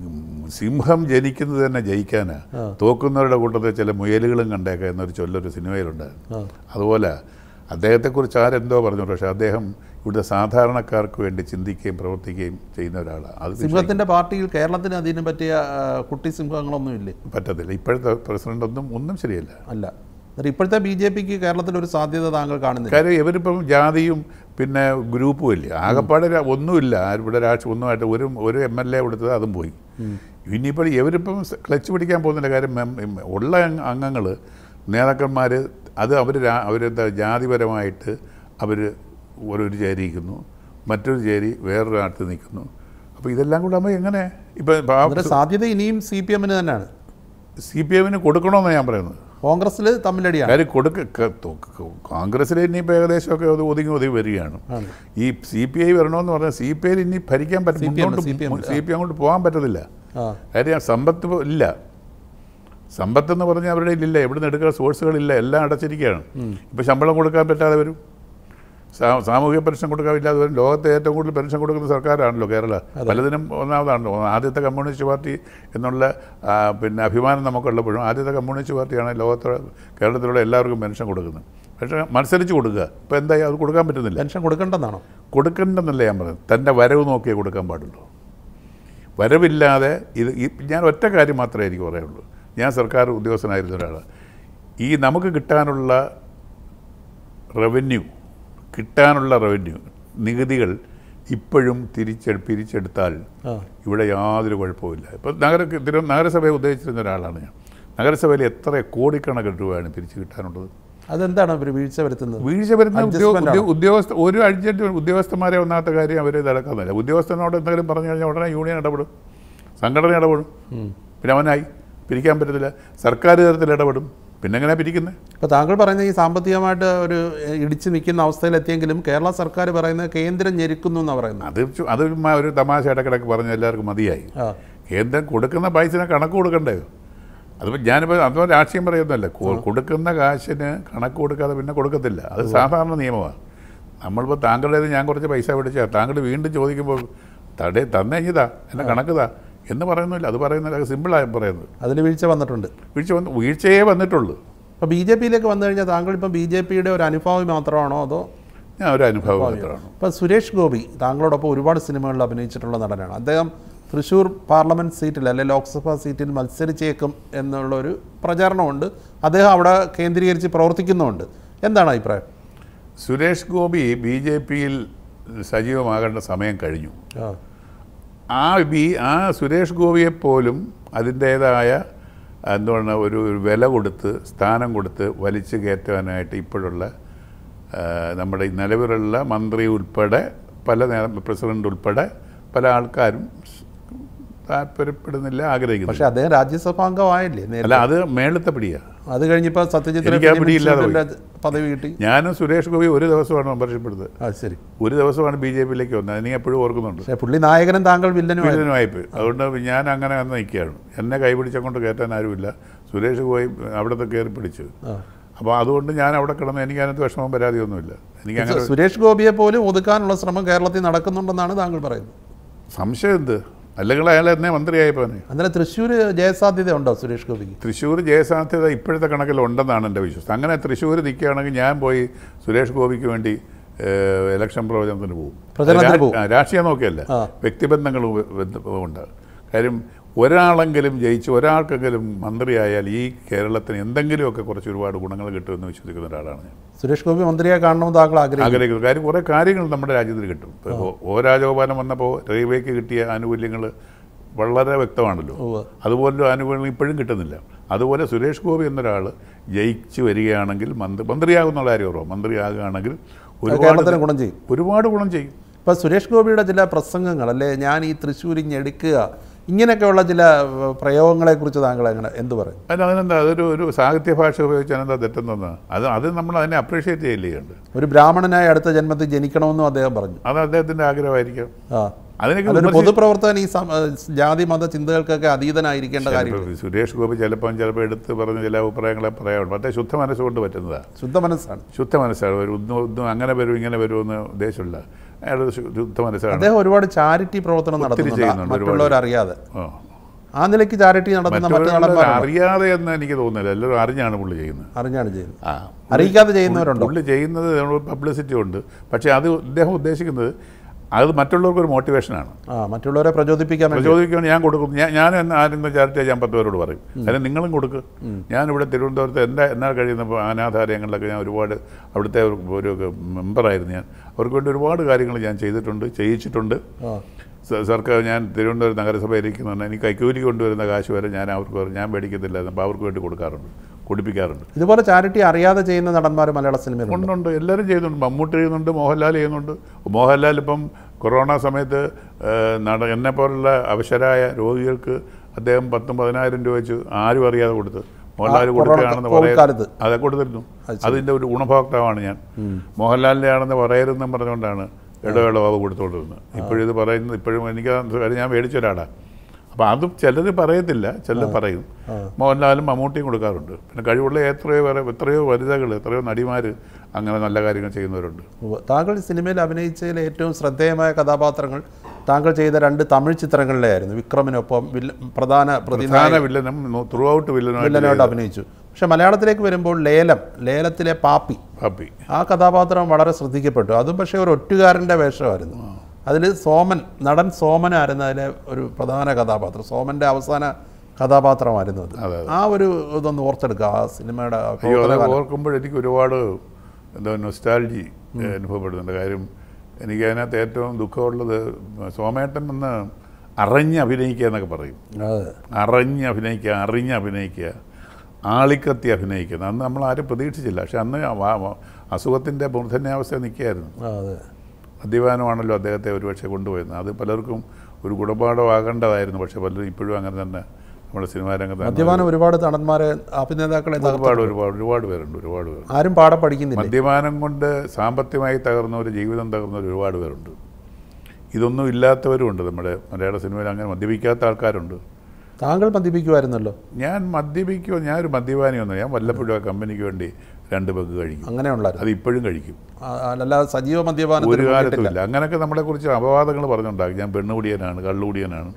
സിംഹം ജനിക്കുന്നത് തന്നെ ജയിക്കാനാ തോക്കുന്നവരുടെ കൂട്ടത്തിൽ ചില മുയലുകളും കണ്ടേക്കാം എന്നൊരു ചൊല്ലൊരു സിനിമയിലുണ്ടായിരുന്നു അതുപോലെ അദ്ദേഹത്തെക്കുറിച്ച് ആരെന്തോ പറഞ്ഞു പക്ഷേ അദ്ദേഹം ഇവിടുത്തെ സാധാരണക്കാർക്ക് വേണ്ടി ചിന്തിക്കുകയും പ്രവർത്തിക്കുകയും ചെയ്യുന്ന ഒരാളാണ് അത് സിംഹത്തിന്റെ പാർട്ടിയിൽ കേരളത്തിന് അതിനെ പറ്റിയ ആ, കുട്ടി സിംഹങ്ങളൊന്നും ഇല്ലേ പറ്റത്തില്ല ഇപ്പോഴത്തെ പ്രസിഡന്റ് ഒന്നും ഒന്നും ശരിയല്ല അല്ല എന്നിട്ട് ഇപ്പോഴത്തെ ബി ജെ പിക്ക് കേരളത്തിൽ ഒരു സാധ്യത താങ്കൾ കാണുന്നില്ല കാര്യം ഇവരിപ്പം ജാതിയും പിന്നെ ഗ്രൂപ്പും ഇല്ല ആകപ്പാടെ ര- ഒന്നുമില്ല ആരും ഇവിടെ രാഷ്ട്രീയം ഒന്നുമായിട്ട് ഒരു ഒരു എം എൽ എ കൊടുത്തത് അതും പോയി ഇനിയിപ്പോൾ ഇവരിപ്പം സ് ക്ലച്ച് പിടിക്കാൻ പോകുന്നില്ല കാര്യം മെം- എം- ഉള്ള അംഗങ്ങൾ നേതാക്കന്മാർ അത് അവർ അവരെന്താ ജാതിപരമായിട്ട് അവർ ഒരു ചേരിയിരിക്കുന്നു മറ്റൊരു ചേരി വേറൊരു നാട്ടിൽ നിൽക്കുന്നു അപ്പോൾ ഇതെല്ലാം കൂടെ ആകുമ്പോൾ എങ്ങനെ ഇപ്പം അതിന്റെ സാധ്യത ഇനിയും സി പി എമ്മിന് തന്നെയാണ് സി പി എമ്മിന് കൊടുക്കണമെന്നാണ് ഞാൻ പറയുന്നത് കോൺഗ്രസിൽ തമ്മിലടിയാണ് കാര്യം കൊടുക്ക ക- തൊ- ക- കോൺഗ്രസ്സിൽ ഇനിയിപ്പോൾ ഏകദേശമൊക്കെ അത് ഒതുങ്ങി ഒതുങ്ങി വരികയാണ് ആണ്. ഈ സി പി ഐ വരണമെന്ന് പറഞ്ഞാൽ സി പി ഐയിൽ ഇനി ഭരിക്കാൻ പറ്റും CPM, മുന്നോട്ട് CPM, സി പി അങ്ങോട്ട് പോകാൻ പറ്റത്തില്ല ആ കാര്യം സമ്പത്ത് ഇപ്പൊ ഇല്ല സമ്പത്ത് എന്ന് പറഞ്ഞാൽ അവരുടെ ഇല്ല എവിടുന്ന് എടുക്കുന്ന സോഴ്സുകളില്ല എല്ലാം അടച്ചിരിക്കുകയാണ് ഇപ്പോൾ ശമ്പളം കൊടുക്കാൻ പറ്റാതെ വരും സാ- സാമൂഹിക പെൻഷൻ കൊടുക്കാനില്ലാതെ വരും ലോകത്തെ ഏറ്റവും കൂടുതൽ പെൻഷൻ കൊടുക്കുന്ന സർക്കാരാണല്ലോ കേരള പലതിനും ഒന്നാമതാണല്ലോ ആദ്യത്തെ കമ്മ്യൂണിസ്റ്റ് പാർട്ടി എന്നുള്ള ആ, പിന്നെ അഭിമാനം നമുക്കുള്ളപ്പോഴും ആദ്യത്തെ കമ്മ്യൂണിസ്റ്റ് പാർട്ടിയാണ് ലോകത്തെ കേരളത്തിലുള്ള എല്ലാവർക്കും പെൻഷൻ കൊടുക്കുന്നത് പക്ഷേ മത്സരിച്ച് കൊടുക്കുക ഇപ്പോൾ എന്തായി അത് കൊടുക്കാൻ പറ്റുന്നില്ല പെൻഷൻ കൊടുക്കേണ്ടെന്നാണോ കൊടുക്കണ്ടെന്നല്ല ഞാൻ പറയുന്നത് തൻ്റെ വരവ് നോക്കിയേ കൊടുക്കാൻ പാടുള്ളൂ വരവില്ലാതെ ഇത് ഈ ഞാൻ ഒറ്റ കാര്യം മാത്രമേ എനിക്ക് പറയുള്ളൂ ഞാൻ സർക്കാർ ഉദ്യോഗസ്ഥനായിരുന്ന ഒരാളാണ് ഈ നമുക്ക് കിട്ടാനുള്ള റവന്യൂ കിട്ടാനുള്ള റവന്യൂ നികുതികൾ ഇപ്പോഴും തിരിച്ചെ പിരിച്ചെടുത്താൽ ആ ഇവിടെ യാതൊരു കുഴപ്പമില്ല ഇപ്പം നഗര തിരു നഗരസഭയെ ഉദ്ദേശിച്ചിരുന്ന ഒരാളാണ് ഞാൻ നഗരസഭയിൽ എത്ര കോടിക്കണക്കിന് രൂപയാണ് പിരിച്ചു കിട്ടാനുള്ളത് അതെന്താണ് അവർ വീഴ്ച വരുത്തുന്നത് വീഴ്ച വരുന്ന ഉദ്യോ- Adjustment ഉദ്യോ- ഉദ്യോഗസ്ഥ ഒരു അഡ്ജന്റ് ഉദ്യോഗസ്ഥന്മാരെ ഒന്നാമത്തെ കാര്യം അവർ നടക്കുന്നില്ല ഉദ്യോഗസ്ഥനോട് എന്തെങ്കിലും പറഞ്ഞു കഴിഞ്ഞാൽ ഉടനെ യൂണിയൻ ഇടപെടും സംഘടന ഇടപെടും പിന്നെ അവനായി പിരിക്കാൻ പറ്റത്തില്ല സർക്കാർ തരത്തിൽ ഇടപെടും പിന്നെ എങ്ങനെ പിരിക്കുന്നത് ഇപ്പോൾ താങ്കൾ പറയുന്ന ഈ സാമ്പത്തികമായിട്ട് ഒരു എഹ്, ഇടിച്ചു നിൽക്കുന്ന അവസ്ഥയിലെത്തിയെങ്കിലും കേരള സർക്കാർ പറയുന്നത് കേന്ദ്രം ഞെരുക്കുന്നു എന്നാണ് പറയുന്നത് അത് ചു- അത് ചുമ്മാ ഒരു തമാശ ഇടക്കിടക്ക് പറഞ്ഞ എല്ലാവർക്കും മതിയായി ആ കേന്ദ്രം കൊടുക്കുന്ന പൈസന് കണക്ക് കൊടുക്കണ്ടേ അതിപ്പോൾ ഞാനിപ്പോൾ അതോ രാഷ്ട്രീയം പറയുന്നതല്ല കൊ- കൊടുക്കുന്ന കാശിന് കണക്ക് കൊടുക്കാതെ പിന്നെ കൊടുക്കത്തില്ല അത് സാധാരണ നിയമമാണ് നമ്മളിപ്പോൾ താങ്കളുടേത് ഞാൻ കുറച്ച് പൈസ പിടിച്ചാൽ താങ്കൾ വീണ്ടും ചോദിക്കുമ്പോൾ തടേ തന്നെ ഇതാ എന്നെ കണക്കുതാ എന്ന് പറയുന്നില്ല അത് പറയുന്നില്ല അത് സിമ്പിളായി പറയുന്നത് അതിന് വീഴ്ച വന്നിട്ടുണ്ട് വീഴ്ച വന്ന് വീഴ്ചയേ വന്നിട്ടുള്ളൂ അപ്പോൾ ബി ജെ പിയിലേക്ക് വന്നു കഴിഞ്ഞാൽ താങ്കൾ ഇപ്പം ബി ജെ പിയുടെ ഒരു അനുഭാവി മാത്രമാണോ അതോ ഞാൻ ഒരു അനുഭവം മാത്രമാണ് ഇപ്പം സുരേഷ് ഗോപി താങ്കളോടൊപ്പം ഒരുപാട് സിനിമകളിൽ അഭിനയിച്ചിട്ടുള്ള നടനാണ് അദ്ദേഹം തൃശ്ശൂർ പാർലമെൻറ്റ് സീറ്റിൽ അല്ലെ ലോക്സഭാ സീറ്റിൽ മത്സരിച്ചേക്കും എന്നുള്ളൊരു പ്രചാരണമുണ്ട് അദ്ദേഹം അവിടെ കേന്ദ്രീകരിച്ച് പ്രവർത്തിക്കുന്നുമുണ്ട് എന്താണ് അഭിപ്രായം സുരേഷ് ഗോപി ബി ജെ പിയിൽ സജീവമാകേണ്ട സമയം കഴിഞ്ഞു ആ ആ ബി ആ സുരേഷ് ഗോപിയെപ്പോലും അതിൻ്റേതായ എന്താണ് ഒരു ഒരു വില കൊടുത്ത് സ്ഥാനം കൊടുത്ത് വലിച്ചു കയറ്റാനായിട്ട് ഇപ്പോഴുള്ള ആ, നമ്മുടെ ഈ നിലവിലുള്ള മന്ത്രി ഉൾപ്പെടെ പല നേ- പ്രസിഡന്റ് ഉൾപ്പെടെ പല ആൾക്കാരും താല്പര്യപ്പെടുന്നില്ല ആഗ്രഹിക്കുന്നു പക്ഷെ അദ്ദേഹം രാജ്യസഭാംഗമായില്ലേ നേരത്തെ അല്ല അത് മേളത്തെ പിടിയാണ് അത് കഴിഞ്ഞപ്പോൾ സത്യജിത് എനിക്ക് ആ ഫിലിം പിടിയില്ലാതെ പോയി. ഇൻസ്റ്റിറ്റ്യൂട്ടിന്റെ പദവി കിട്ടി ഞാനും സുരേഷ് ഗോപി ഒരു ദിവസമാണ് മെമ്പർഷിപ്പ് എടുത്തത് ആ ശരി ഒരു ദിവസമാണ് ബി ജെ പിയിലേക്ക് വന്നത് അത് നീ എപ്പോഴും ഓർക്കുന്നുണ്ട് പക്ഷേ പുള്ളി നായകനും താങ്കൾ വില്ലനുമായി വില്ലനുമായിപ്പോയി അതുകൊണ്ട് ഞാൻ അങ്ങനെ വന്ന് നിൽക്കുകയാണ് എന്നെ കൈപിടിച്ചുകൊണ്ട് കയറ്റാൻ ആരുമില്ല സുരേഷ് പോയി അവിടുത്തെ കയറി പിടിച്ചു ആ. അപ്പോൾ അതുകൊണ്ട് ഞാൻ അവിടെ കിടന്ന് എനിക്ക് അതിനകത്ത് വിഷമം പരാതിയൊന്നുമില്ല എനിക്ക് അങ്ങനെ സുരേഷ് ഗോപിയെ പോലും ഒതുക്കാനുള്ള ശ്രമം കേരളത്തിൽ നടക്കുന്നുണ്ടെന്നാണ് താങ്കൾ പറയുന്നത് സംശയം എന്ത് അല്ലെങ്കിൽ അയാൾ എന്നെ മന്ത്രിയായപ്പോനെ അന്നേരം തൃശ്ശൂർ ജയസാധ്യത ഉണ്ടോ സുരേഷ് ഗോപിക്ക് തൃശ്ശൂർ ജയസാധ്യത ഇപ്പോഴത്തെ കണക്കിൽ ഉണ്ടെന്നാണ് എൻ്റെ വിശ്വാസം അങ്ങനെ തൃശ്ശൂർ നിൽക്കുകയാണെങ്കിൽ ഞാൻ പോയി സുരേഷ് ഗോപിക്ക് വേണ്ടി ഏഹ്, ഇലക്ഷൻ പ്രവചനത്തിന് പോകും പ്രചരണത്തിന് രാ- പോകും. ആ, രാഷ്ട്രീയം നോക്കിയല്ല ആ. വ്യക്തിബന്ധങ്ങൾ ഉ- ബന്ധ- ഉണ്ട് കാര്യം ഒരാളെങ്കിലും ജയിച്ച് ഒരാൾക്കെങ്കിലും മന്ത്രിയായാൽ ഈ കേരളത്തിന് എന്തെങ്കിലുമൊക്കെ കുറച്ച് ഒരുപാട് ഗുണങ്ങൾ കിട്ടുമെന്ന് വിശ്വസിക്കുന്ന ഒരാളാണ് ഞാൻ സുരേഷ് ഗോപി മന്ത്രിയെ കാണണമെന്ന് താങ്കൾ ആഗ്രഹിക്കുന്നു ആഗ്രഹിക്കുന്നത് കാര്യം കുറേ കാര്യങ്ങൾ നമ്മുടെ രാജ്യത്തിന് കിട്ടും ഇപ്പോൾ ഓ രാജഗോപാലൻ വന്നപ്പോൾ റെയിൽവേക്ക് കിട്ടിയ ആനുകൂല്യങ്ങൾ വളരെ വ്യക്തമാണല്ലോ ഉവ്വ്. അതുപോലുള്ള ആനുകൂല്യങ്ങൾ ഇപ്പോഴും കിട്ടുന്നില്ല അതുപോലെ സുരേഷ് ഗോപി എന്നൊരാൾ ജയിച്ച് വരികയാണെങ്കിൽ മന്ത്രി മന്ത്രിയാകുന്ന കാര്യം ഓർമ്മ മന്ത്രിയാകുകയാണെങ്കിൽ ഒരുപാട് കേരളത്തിന് ഗുണം ചെയ്യും ഒരുപാട് ഗുണം ചെയ്യും ഇപ്പോൾ സുരേഷ് ഗോപിയുടെ ചില പ്രസംഗങ്ങൾ അല്ലേ ഞാൻ ഈ തൃശ്ശൂർ ഇഞ്ഞെടുക്കുക ഇങ്ങനെയൊക്കെയുള്ള ചില ഏഹ്, പ്രയോഗങ്ങളെക്കുറിച്ച് താങ്കൾ എങ്ങനെ എന്ത് പറയും അതിന് അതിനെന്താ അതൊരു ഒരു സാഹിത്യ ഭാഷ ഉപയോഗിച്ച് അതിനെന്താ തെറ്റെന്താ അത് അത് നമ്മൾ അതിനെ അപ്രീഷിയേറ്റ് ചെയ്യില്ലേ ഉണ്ട് ഒരു ബ്രാഹ്മണനായി അടുത്ത ജന്മത്തിൽ ജനിക്കണമെന്നും അദ്ദേഹം പറഞ്ഞു അത് അദ്ദേഹത്തിൻ്റെ ആഗ്രഹമായിരിക്കാം ആ അതിനൊക്കെ അതൊരു വിമർശി- പൊതുപ്രവർത്തകൻ ഈ സം- ഏഹ്, ജാതി മത ചിന്തകൾക്കൊക്കെ അതീതനായിരിക്കേണ്ട കാര്യം ചിലപ്പോൾ സുരേഷ് ഗോപി ചിലപ്പം ചിലപ്പോൾ എടുത്ത് പറഞ്ഞ ചില അഭിപ്രായങ്ങളെ പറയാറുണ്ട് മറ്റേ ശുദ്ധ മനസ്സുകൊണ്ട് പറ്റുന്നതാണ് ശുദ്ധ മനസ്സാണ് ശുദ്ധ മനസ്സാണ് ഒരു ഒന്നും ഒന്നും അങ്ങനെ വരും ഇങ്ങനെ വരുമെന്ന് ഉദ്ദേശമില്ല അയാൾ ശു- ശുദ്ധ മനസ്സാണ് അദ്ദേഹം ഒരുപാട് ചാരിറ്റി പ്രവർത്തനം നടത്തുന്നുണ്ട് ചെയ്യുന്നുണ്ട്, മറ്റുള്ളവർ അറിയാതെ ആ. ആ നിലയ്ക്ക് ചാരിറ്റി നടത്തുന്ന മറ്റു മറ്റുള്ളവർ നടന്മാരുണ്ട് അറിയാതെ എന്ന് എനിക്ക് തോന്നുന്നില്ല എല്ലാവരും അറിഞ്ഞാണ് പുള്ളി ചെയ്യുന്നത് അറിഞ്ഞാണ് ചെയ്യുന്നത് ആ അറിയിക്കാതെ ചെയ്യുന്നവരുണ്ടോ പുള്ളി ചെയ്യുന്നത് പബ്ലിസിറ്റി ഉണ്ട് പക്ഷേ അത് അദ്ദേഹം ഉദ്ദേശിക്കുന്നത് അത് മറ്റുള്ളവർക്ക് ഒരു മോട്ടിവേഷനാണ് ആ മറ്റുള്ളവരെ പ്രചോദിപ്പിക്കാൻ വേണ്ടി ചോദിക്കുകയാണ് ഞാൻ കൊടുക്കും ഞാൻ ഞാൻ എന്ന് ആരെങ്കിലും ചാരിറ്റി ഞാൻ പത്ത് പേരോട് പറയും അതിന് നിങ്ങളും കൊടുക്കുക ഞാനിവിടെ തിരുവനന്തപുരത്ത് എൻ്റെ എന്നാൽ കഴിയുന്നപ്പോൾ അനാഥാലയങ്ങളിലൊക്കെ ഞാൻ ഒരുപാട് അവിടുത്തെ ഒരു ഒരു മെമ്പറായിരുന്നു ഞാൻ അവർക്ക് വേണ്ടി ഒരുപാട് കാര്യങ്ങൾ ഞാൻ ചെയ്തിട്ടുണ്ട് ചെയ്യിച്ചിട്ടുണ്ട് ആ സ- സർക്കാർ ഞാൻ തിരുവനന്തപുരം നഗരസഭയിലിരിക്കുന്നുണ്ട് എനിക്ക് കൈക്കൂലി കൊണ്ടുവരുന്ന കാശ് വരെ ഞാൻ അവർക്ക് പറയും, ഞാൻ മേടിക്കത്തില്ല അപ്പോൾ അവർക്ക് വേണ്ടി കൊടുക്കാറുണ്ട് കൊടുപ്പിക്കാറുണ്ട് ഇതുപോലെ ചാരിറ്റി അറിയാതെ ചെയ്യുന്ന നടന്മാർ മലയാള സിനിമയിലുണ്ട് ഉണ്ടുണ്ട് എല്ലാവരും ചെയ്യുന്നുണ്ട് മമ്മൂട്ടി ചെയ്യുന്നുണ്ട് മോഹൻലാൽ ചെയ്യുന്നുണ്ട് മോഹൻലാൽ ഇപ്പം കൊറോണ സമയത്ത് ഏഹ്, നട എന്നെപ്പോലുള്ള അവശരായ രോഗികൾക്ക് അദ്ദേഹം പത്തും പതിനായിരം രൂപ വെച്ച് ആരും അറിയാതെ കൊടുത്ത് മോഹൻലാൽ ആ, കൊടുക്കുകയാണെന്ന് കൊറോണ പറയാം കാലത്ത്. അതെ കൊടുത്തിരുന്നു അതിൻ്റെ ഒരു ഗുണഭോക്താവാണ് ഞാൻ മോഹൻലാലിൻ്റെ ആണെന്ന് പറയരുതെന്നും പറഞ്ഞുകൊണ്ടാണ് ഇടവേള ബാബു കൊടുത്തുകൊണ്ടിരുന്നത് ഇപ്പോഴും ഇത് പറയുന്നത് ഇപ്പോഴും എനിക്ക് ആ കാര്യം ഞാൻ മേടിച്ച ഒരാളാണ് അപ്പോൾ അതും ചിലർ പറയത്തില്ല ചിലർ പറയും മോഹൻലാലും മമ്മൂട്ടിയും കൊടുക്കാറുണ്ട് പിന്നെ കഴിവുള്ള എത്രയോ വേറെ എത്രയോ വനിതകൾ എത്രയോ നടിമാർ അങ്ങനെ നല്ല കാര്യങ്ങൾ ചെയ്യുന്നവരുണ്ട് ഉവ്വ്. താങ്കൾ സിനിമയിൽ അഭിനയിച്ചതിലെ ഏറ്റവും ശ്രദ്ധേയമായ കഥാപാത്രങ്ങൾ താങ്കൾ ചെയ്ത രണ്ട് തമിഴ് ചിത്രങ്ങളിലെ ആയിരുന്നു വിക്രമിനൊപ്പം വില്ല പ്രധാന പ്രതി പ്രധാന വില്ലനും ത്രൂ ഔട്ട് വില്ലനുമായിട്ട് വില്ലനായിട്ട് അഭിനയിച്ചു പക്ഷെ മലയാളത്തിലേക്ക് വരുമ്പോൾ ലേലം ലേലത്തിലെ പാപ്പി പാപ്പി ആ കഥാപാത്രം വളരെ ശ്രദ്ധിക്കപ്പെട്ടു അതും പക്ഷേ ഒരു ഒറ്റുകാരൻ്റെ വേഷമായിരുന്നു അതിൽ സോമൻ നടൻ സോമനായിരുന്നു അതിലെ ഒരു പ്രധാന കഥാപാത്രം സോമൻ്റെ അവസാന കഥാപാത്രമായിരുന്നു അത് അതെ, ആ ഒരു ഇതൊന്ന് ഓർത്തെടുക്കുക ആ സിനിമയുടെ ആ അയ്യോ അത് പ്രവർത്തന ഓർക്കുമ്പോൾ എനിക്ക് ഒരുപാട് എന്താ നൊസ്റ്റാൾജി അനുഭവപ്പെടുന്നുണ്ട് കാര്യം എനിക്ക് അതിനകത്ത് ഏറ്റവും ദുഃഖമുള്ളത് സോമേട്ടൻ എന്ന് അറിഞ്ഞ് അഭിനയിക്കുക എന്നൊക്കെ പറയും അതെ അറിഞ്ഞ് അഭിനയിക്കുക അറിഞ്ഞ് അഭിനയിക്കുക ആളിക്കത്തി അഭിനയിക്കുക അന്ന് നമ്മൾ ആരും പ്രതീക്ഷിച്ചില്ല പക്ഷെ അന്ന് അസുഖത്തിൻ്റെ മൂർധന്യാവസ്ഥ നിൽക്കുകയായിരുന്നു ആ, അതെ മദ്യപാനമാണല്ലോ അദ്ദേഹത്തെ ഒരുപക്ഷെ കൊണ്ടുപോയത് അത് പലർക്കും ഒരു ഗുണപാഠമാകേണ്ടതായിരുന്നു പക്ഷെ പലരും ഇപ്പോഴും അങ്ങനെ തന്നെ നമ്മുടെ സിനിമാ രംഗത്ത് മദ്യപാനം ഒരുപാട് നടന്മാരെ അഭിനേതാക്കളെ തകർത്തു. ഒരുപാട് ഒരുപാട് ഒരുപാട് പേരുണ്ട് ഒരുപാട് പേരുണ്ട് ആരും പാടെ പഠിക്കുന്നില്ല മദ്യപാനം കൊണ്ട് സാമ്പത്തികമായി തകർന്നവർ ജീവിതം തകർന്നവർ ഒരുപാട് പേരുണ്ട് ഇതൊന്നും ഇല്ലാത്തവരുമുണ്ട് നമ്മുടെ മലയാള സിനിമയിൽ അങ്ങനെ മദ്യപിക്കാത്ത ആൾക്കാരുണ്ട് താങ്കൾ മദ്യപിക്കുമായിരുന്നല്ലോ ഞാൻ മദ്യപിക്കുമോ ഞാനൊരു മദ്യപാനിയൊന്നും ഞാൻ വല്ലപ്പോഴും ആ കമ്പനിക്ക് വേണ്ടി രണ്ട് പെഗ് കഴിക്കും അങ്ങനെ ഉണ്ടായിരുന്നു അത് ഇപ്പോഴും കഴിക്കും അല്ലാതെ സജീവ ഒരു മദ്യപാനത്തിന് കാലത്തും ഇല്ല അങ്ങനെയൊക്കെ നമ്മളെക്കുറിച്ച് അപവാദങ്ങൾ പറഞ്ഞുണ്ടാക്കി ഞാൻ പെണ്ണുകുടിയനാണ് കള്ളുകുടിയനാണ്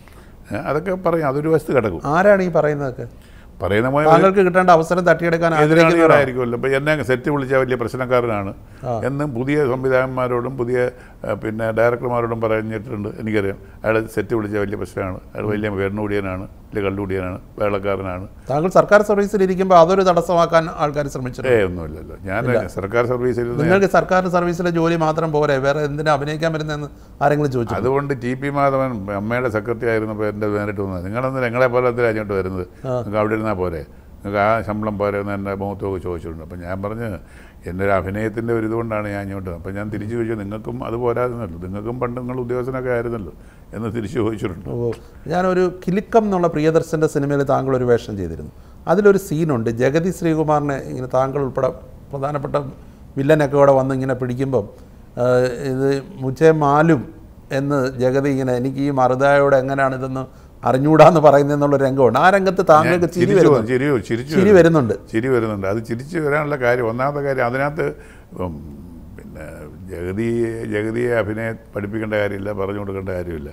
ഏ, അതൊക്കെ പറയും അതൊരു വശത്ത് കിടക്കും ആരാണ് ഈ പറയുന്നതൊക്കെ പറയുന്ന പോലെ താങ്കൾക്ക് കിട്ടേണ്ട അവസരം തട്ടിയെടുക്കാൻ ആഗ്രഹിക്കുന്നവരാണ് എതിരാളികളായിരിക്കുമല്ലോ ഇപ്പം എന്നെ സെറ്റ് വിളിച്ചാൽ വലിയ പ്രശ്നക്കാരനാണ് എന്നും പുതിയ സംവിധായകന്മാരോടും പുതിയ ആ, പിന്നെ ഡയറക്ടർമാരോടും പറഞ്ഞിട്ടുണ്ട് എനിക്കറിയാം അയാൾ സെറ്റ് വിളിച്ചാൽ വലിയ പ്രശ്നമാണ് അയാൾ വലിയ പെണ്ണുകൂടിയനാണ് വലിയ കള്ളുകൂടിയനാണ് വേളക്കാരനാണ് താങ്കൾ സർക്കാർ സർവീസിൽ ഇരിക്കുമ്പോൾ അതൊരു തടസ്സമാക്കാൻ ആൾക്കാർ ശ്രമിച്ചിട്ടുണ്ട് ഏ ഒന്നുമില്ലല്ലോ ഞാൻ സർക്കാർ സർവീസിൽ നിന്ന് നിങ്ങൾക്ക് സർക്കാർ സർവീസിലെ ജോലി മാത്രം പോരെ വേറെ എന്തിനാ അഭിനയിക്കാൻ വരുന്നതെന്ന് ആരെങ്കിലും ചോദിച്ചു അതുകൊണ്ട് ടി പി മാധവൻ അമ്മയുടെ സെക്രട്ടറി ആയിരുന്നപ്പോൾ എൻ്റെ നേരിട്ട് വന്നത് നിങ്ങളൊന്ന് ഞങ്ങളെ പോലെ എന്തിനാ അങ്ങോട്ട് വരുന്നത് നിങ്ങൾക്ക് അവിടെ ഇരുന്നാൽ പോരെ നിങ്ങൾക്ക് ആ ശമ്പളം പോരെ എന്ന് എൻ്റെ മുഖത്തൊക്കെ ചോദിച്ചിട്ടുണ്ട് അപ്പം ഞാൻ പറഞ്ഞ് എൻ്റെ ഒരു അഭിനയത്തിൻ്റെ ഒരു ഇതുകൊണ്ടാണ് ഞാൻ ഇങ്ങോട്ട് അപ്പം ഞാൻ തിരിച്ചു ചോദിച്ചു നിങ്ങൾക്കും അത് പോരായിരുന്നല്ലോ നിങ്ങൾക്കും പണ്ട് നിങ്ങൾ ഉദ്യോഗസ്ഥനൊക്കെ ആയിരുന്നല്ലോ എന്ന് തിരിച്ചു ചോദിച്ചിട്ടുണ്ട് ഓ ഞാനൊരു കിലുക്കം എന്നുള്ള പ്രിയദർശൻ്റെ സിനിമയിൽ താങ്കൾ ഒരു വേഷം ചെയ്തിരുന്നു അതിലൊരു സീനുണ്ട് ജഗതി ശ്രീകുമാറിനെ ഇങ്ങനെ താങ്കൾ ഉൾപ്പെടെ പ്രധാനപ്പെട്ട വില്ലനൊക്കെ ഇവിടെ വന്ന് ഇങ്ങനെ പിടിക്കുമ്പം ആ, ഇത് മുച്ചേ മാലും എന്ന് ജഗതി ഇങ്ങനെ എനിക്ക് ഈ മറുതായോട് എങ്ങനെയാണ് ഇതെന്ന് അറിഞ്ഞൂടാന്ന് പറയുന്നതെന്നുള്ള രംഗമുണ്ട് ആ രംഗത്ത് താങ്കൾക്ക് ചിരി ചിരിച്ചു വരുന്നുണ്ട് ചിരി ചിരിച്ചു ചിരി വരുന്നുണ്ട് ചിരി വരുന്നുണ്ട് അത് ചിരിച്ച് വരാനുള്ള കാര്യം ഒന്നാമത്തെ കാര്യം അതിനകത്ത് ഉം, പിന്നെ ജഗതി ജഗതിയെ അഭിനയ പഠിപ്പിക്കേണ്ട കാര്യമില്ല പറഞ്ഞു കൊടുക്കേണ്ട കാര്യമില്ല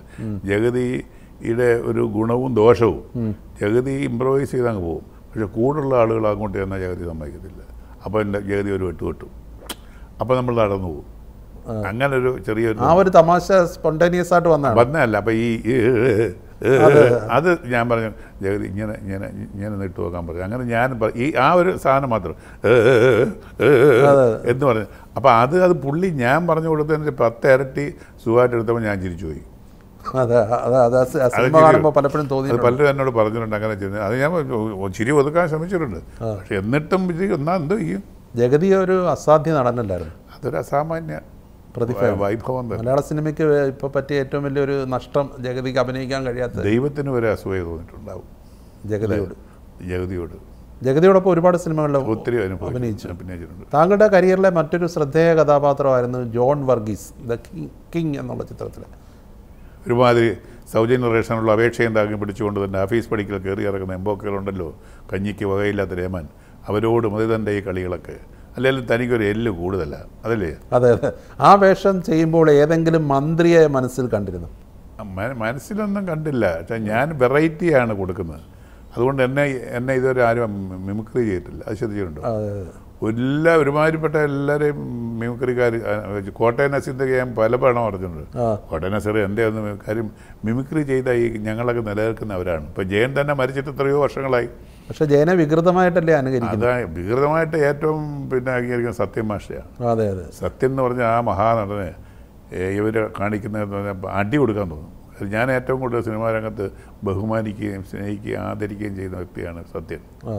ജഗതിയുടെ ഒരു ഗുണവും ദോഷവും ജഗതി ഇമ്പ്രവൈസ് ചെയ്ത് അങ്ങ് പോകും പക്ഷെ കൂടുള്ള ആളുകൾ അങ്ങോട്ട് ചെന്നാൽ ജഗതി സമ്മതിക്കത്തില്ല അപ്പോൾ എൻ്റെ ജഗതി ഒരു വെട്ട് വെട്ടും അപ്പോൾ നമ്മൾ നടന്നു പോകും അങ്ങനെ ഒരു ചെറിയൊരു ആ ഒരു തമാശ സ്പോണ്ടേനിയസ് ആയിട്ട് വന്നതാണ് വന്നതല്ല അപ്പം ഈ ഈ, ഏ, അത് ഞാൻ പറഞ്ഞു ജഗതി ഇങ്ങനെ ഇങ്ങനെ ഇങ്ങനെ നിട്ട് നോക്കാൻ പറഞ്ഞു അങ്ങനെ ഞാൻ പ- ഈ ആ ഒരു സാധനം മാത്രം ഏ, ഏ, ഏ, ഏ, എന്ന് പറഞ്ഞു അപ്പം അത് അത് പുള്ളി ഞാൻ പറഞ്ഞു കൊടുത്തതിൻ്റെ പത്ത് ഇരട്ടി സുഖമായിട്ട് എടുത്തപ്പോൾ ഞാൻ ചിരിച്ചു പോയി അതെ അതെ അതെ ആ സിനിമ ശരിയാ. കാണുമ്പോൾ പലപ്പോഴും അത് തോന്നിയിട്ടുണ്ട് പലരും എന്നോട് പറഞ്ഞിട്ടുണ്ട് അങ്ങനെ ചെയ്യുന്നത് അത് ഞാൻ ഒ- ചിരി ഒതുക്കാൻ ശ്രമിച്ചിട്ടുണ്ട് പക്ഷെ എന്നിട്ടും ഇത് എന്നാ എന്തോ ചെയ്യും ജഗതി ഒരു അസാധ്യ നടനല്ലായിരുന്നു അതൊരു അസാമാന്യ പ്രതിഭ വൈഭവം തന്നെ മലയാള സിനിമയ്ക്ക് ഇപ്പോൾ പറ്റിയ ഏറ്റവും വലിയൊരു നഷ്ടം ജഗതിക്ക് അഭിനയിക്കാൻ കഴിയാത്ത ദൈവത്തിന് ഒരു അസൂയ തോന്നിയിട്ടുണ്ടാവും ജഗതിയോട് ജഗതിയോട് ജഗതിയോടൊപ്പം ഒരുപാട് സിനിമകളിൽ ഒത്തിരി അനുഭവിച്ചു അഭിനയിച്ചു. അഭിനയിച്ചിട്ടുണ്ട് താങ്കളുടെ കരിയറിലെ മറ്റൊരു ശ്രദ്ധേയ കഥാപാത്രമായിരുന്നു John Varghese the king king എന്നുള്ള ചിത്രത്തിൽ ഒരുമാതിരി സൗജന്യ റേഷനുള്ള അപേക്ഷയും താങ്ങി പിടിച്ചുകൊണ്ട് തന്നെ ഓഫീസ് പടിക്കൽ കയറി ഇറങ്ങുന്ന എംബോക്കുകളുണ്ടല്ലോ കഞ്ഞിക്ക് വകയില്ലാത്ത രേമൻ അവരോട് മതിതൻ്റെ ഈ കളികളൊക്കെ അല്ലെങ്കിൽ തനിക്കൊരു എല്ല് കൂടുതലാണ് അതല്ലേ അതെ അതെ ആ വേഷം ചെയ്യുമ്പോൾ ഏതെങ്കിലും മന്ത്രിയെ മനസ്സിൽ കണ്ടിരുന്നു മ- മനസ്സിലൊന്നും കണ്ടില്ല പക്ഷേ ഞാൻ വെറൈറ്റിയാണ് കൊടുക്കുന്നത് അതുകൊണ്ട് എന്നെ എന്നെ ഇതുവരെ ആരും മിമിക്രി ചെയ്തിട്ടില്ല അത് ശ്രദ്ധിച്ചിട്ടുണ്ടോ അതെ, എല്ലാ ഒരുമാതിരിപ്പെട്ട എല്ലാവരെയും മിമിക്രിക്കാർ കോട്ടയം നസീന്തൊക്കെ ഞാൻ പല പണം പറഞ്ഞിട്ടുണ്ട് ആ കോട്ടയം നസീർ എൻ്റെ ഒന്ന് കാര്യം മിമിക്രി ചെയ്ത ഈ ഞങ്ങളൊക്കെ നിലനിൽക്കുന്നവരാണ് ഇപ്പം ജയൻ തന്നെ മരിച്ചിട്ട് എത്രയോ വർഷങ്ങളായി പക്ഷെ ജയനെ വികൃതമായിട്ടല്ലേ അനുകരിക്കുന്നത് അതാ വികൃതമായിട്ട് ഏറ്റവും പിന്നെ അംഗീകരിക്കുന്ന സത്യം മാഷയാണ് അതെ അതെ സത്യം എന്ന് പറഞ്ഞാൽ ആ മഹാനടനെ ഇവർ കാണിക്കുന്നതെന്ന് പറഞ്ഞാൽ അടി കൊടുക്കാൻ തോന്നും കാര്യം ഞാൻ ഏറ്റവും കൂടുതൽ സിനിമാ രംഗത്ത് ബഹുമാനിക്കുകയും സ്നേഹിക്കുകയും ആദരിക്കുകയും ചെയ്യുന്ന വ്യക്തിയാണ് സത്യൻ ആ